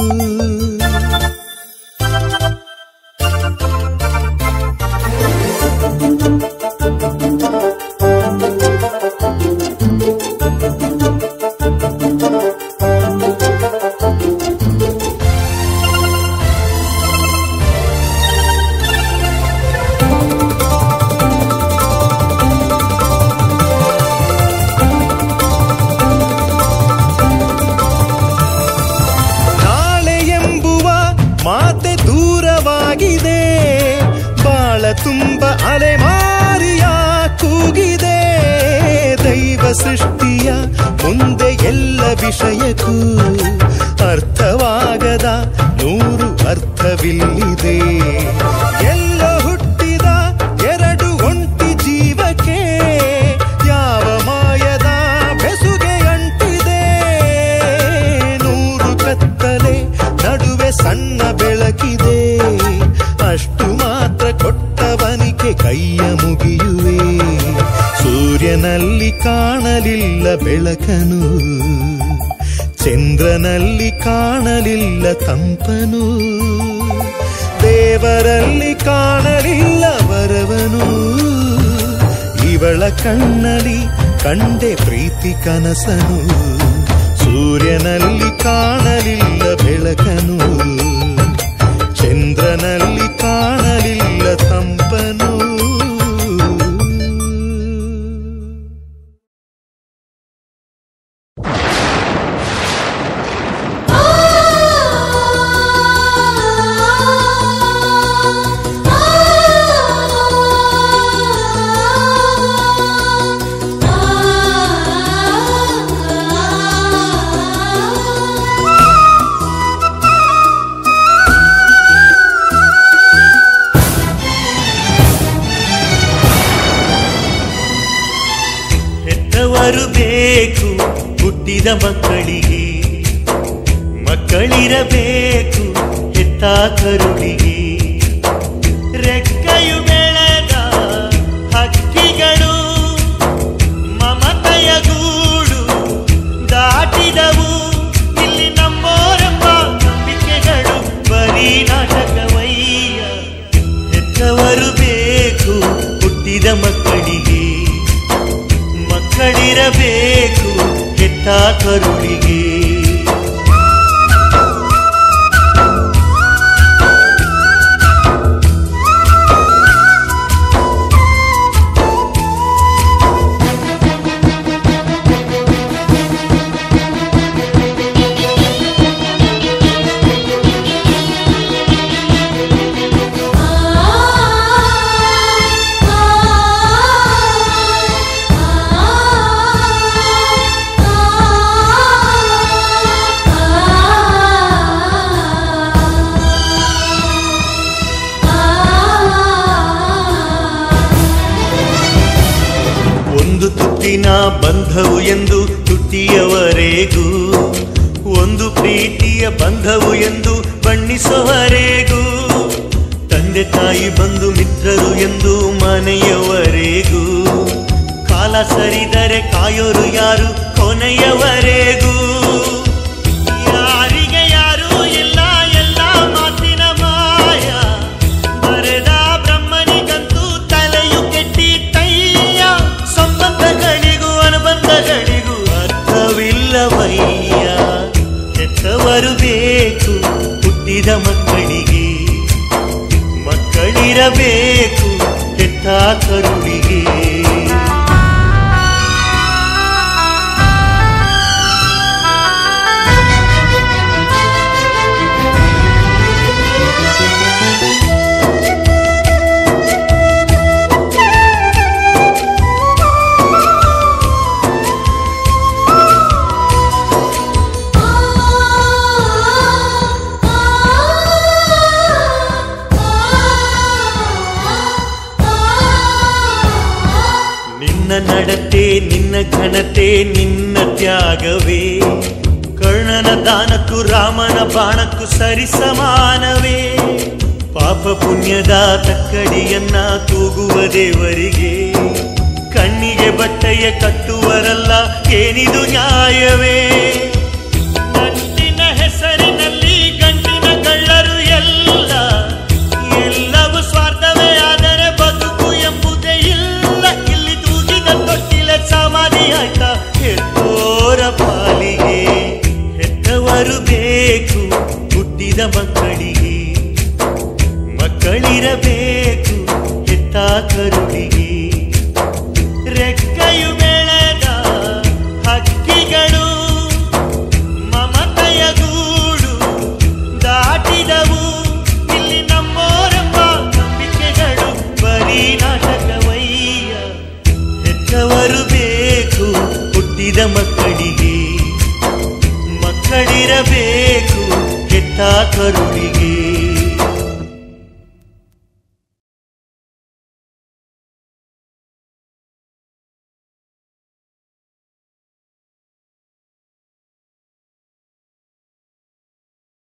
ನಾಳೆ ಎಂಬುವ ಮಾತೆ ದೂರವಾಗಿದೆ ಬಾಳ ತುಂಬ ಅಲೆಮಾರಿಯ ಕೂಗಿದೆ ದೈವ ಸೃಷ್ಟಿಯ ಮುಂದೆ ಎಲ್ಲ ವಿಷಯಕ್ಕೂ ಅರ್ಥವಾಗದ ನೂರು ಅರ್ಥವಿಲ್ಲಿದೆ ಎಲ್ಲ ಹುಟ್ಟಿದ ಎರಡು ಒಂಟಿ ಜೀವಕ್ಕೆ ಯಾವ ಮಾಯದ ಬೆಸುಗೆ ಅಂಟಿದೆ ನೂರು ಕತ್ತಲೆ ನಡುವೆ ಸಣ್ಣ ಬೆಳಕಿದೆ ಅಷ್ಟು ಮಾತ್ರ ಕೊಟ್ಟವನಿಗೆ ಕೈಯ ಮುಗಿಯುವೆ ಸೂರ್ಯನಲ್ಲಿ ಕಾಣಲಿಲ್ಲ ಬೆಳಕನು ಚಂದ್ರನಲ್ಲಿ ಕಾಣಲಿಲ್ಲ ತಂಪನು ದೇವರಲ್ಲಿ ಕಾಣಲಿಲ್ಲ ವರವನು ಇವಳ ಕಣ್ಣಲ್ಲಿ ಕಂಡೆ ಪ್ರೀತಿ ಕನಸನು ಸೂರ್ಯನಲ್ಲಿ ಕಾಣಲಿಲ್ಲ ಬೆಳಕನು ಚಂದ್ರನಲ್ಲಿ ಕಾಣಲಿಲ್ಲ ತಂಪನು ಹೆತ್ತವರು ಬೇಕು ಹುಟ್ಟಿದ ಮಕ್ಕಳಿಗೆ ಮಕ್ಕಳಿರಬೇಕು ಹೆತ್ತ ಕರುಳಿಗೆ ರೆಕ್ಕೆಯು ಬೆಳೆದ ಹಕ್ಕಿಗಳು ಮಮತೆಯ ಗೂಡು ದಾಟಿದವು ಇಲ್ಲಿ ನಮ್ಮೋರೆಂಬ ನಂಬಿಕೆಗಳು ಬರೀ ನಾಟಕವಯ್ಯ ಹೆತ್ತವರು ಬೇಕು ಹುಟ್ಟಿದ ಮಕ್ಕಳಿಗೆ ಮಕ್ಕಳಿರಬೇಕು ಹೆತ್ತ ಕರುಳಿಗೆ ಒಂದು ತುತ್ತಿನ ಬಂಧವು ಎಂದು ತುಟಿಯವರೆಗೂ ಒಂದು ಪ್ರೀತಿಯ ಬಂಧವು ಎಂದು ಬಣ್ಣಿಸುವವರೆಗೂ ತಂದೆ ತಾಯಿ ಬಂಧು ಮಿತ್ರರು ಎಂದು ಮನೆಯವರೆಗೂ ಕಾಲ ಸರಿದರೆ ಕಾಯೋರು ಯಾರು ಕೊನೆಯವರೆಗೂ ಯಾರಿಗೆ ಯಾರು ಇಲ್ಲ ಎಲ್ಲ ಮಾತಿನ ಮಾಯ ಬರೆದ ಬ್ರಹ್ಮನಿಗಂತೂ ತಲೆಯು ಕೆಟ್ಟಿತ್ತಯ್ಯ ಸಂಬಂಧಗಳಿಗೂ ಅನುಬಂಧಗಳಿಗೂ ಅರ್ಥವಿಲ್ಲವಯ್ಯ ಹೆತ್ತವರು ಬೇಕು ಹುಟ್ಟಿದ ಮಕ್ಕಳಿಗೆ ಮಕ್ಕಳಿರಬೇಕು ಹೆತ್ತ ಕರುಳಿಗೆ ನಿನ್ನ ನಡತೆ ನಿನ್ನ ಘನತೆ ನಿನ್ನ ತ್ಯಾಗವೇ ಕರ್ಣನ ದಾನಕ್ಕೂ ರಾಮನ ಬಾಣಕ್ಕೂ ಸರಿ ಸಮಾನವೇ ಪಾಪ ಪುಣ್ಯದ ತಕ್ಕಡಿಯನ್ನ ತೂಗುವ ದೇವರಿಗೆ ಕಣ್ಣಿಗೆ ಬಟ್ಟೆಯ ಕಟ್ಟುವರಲ್ಲ ಏನಿದು ನ್ಯಾಯವೇ ಗಂಟಿನ ಹೆಸರಿನಲ್ಲಿ ಗಂಟಿನ ಕಳ್ಳರು ಎಲ್ಲ ಎಲ್ಲವೂ ಸ್ವಾರ್ಥವೇ ಆದರೆ ಬದುಕು ಎಂಬುದೇ ಇಲ್ಲ ಇಲ್ಲಿ ತೂಗಿದ ತೊಟ್ಟಿಲ ಸಮಾಧಿ ಆಯ್ತಾ ಹೆತ್ತೋರ ಪಾಲಿಗೆ ಹೆತ್ತವರು ಬೇಕು ಹುಟ್ಟಿದ ಮಕ್ಕಳಿಗೆ ಮಕ್ಕಳಿರಬೇಕು ಹೆತ್ತ ಕರುಳಿಗೆ ರೆಕ್ಕೆಯು ಬೆಳೆದ ಹಕ್ಕಿಗಳು ಮಮತೆಯ ಗೂಡು ದಾಟಿದವು ಇಲ್ಲಿ ನಮ್ಮೋರೆಂಬ ನಂಬಿಕೆಗಳು ಬರೀ ನಾಟಕವಯ್ಯ ಹೆತ್ತವರು ಬೇಕು ಹುಟ್ಟಿದ ಮಕ್ಕಳಿಗೆ ಮಕ್ಕಳಿರಬೇಕು ಹೆತ್ತ ಕರುಳಿಗೆ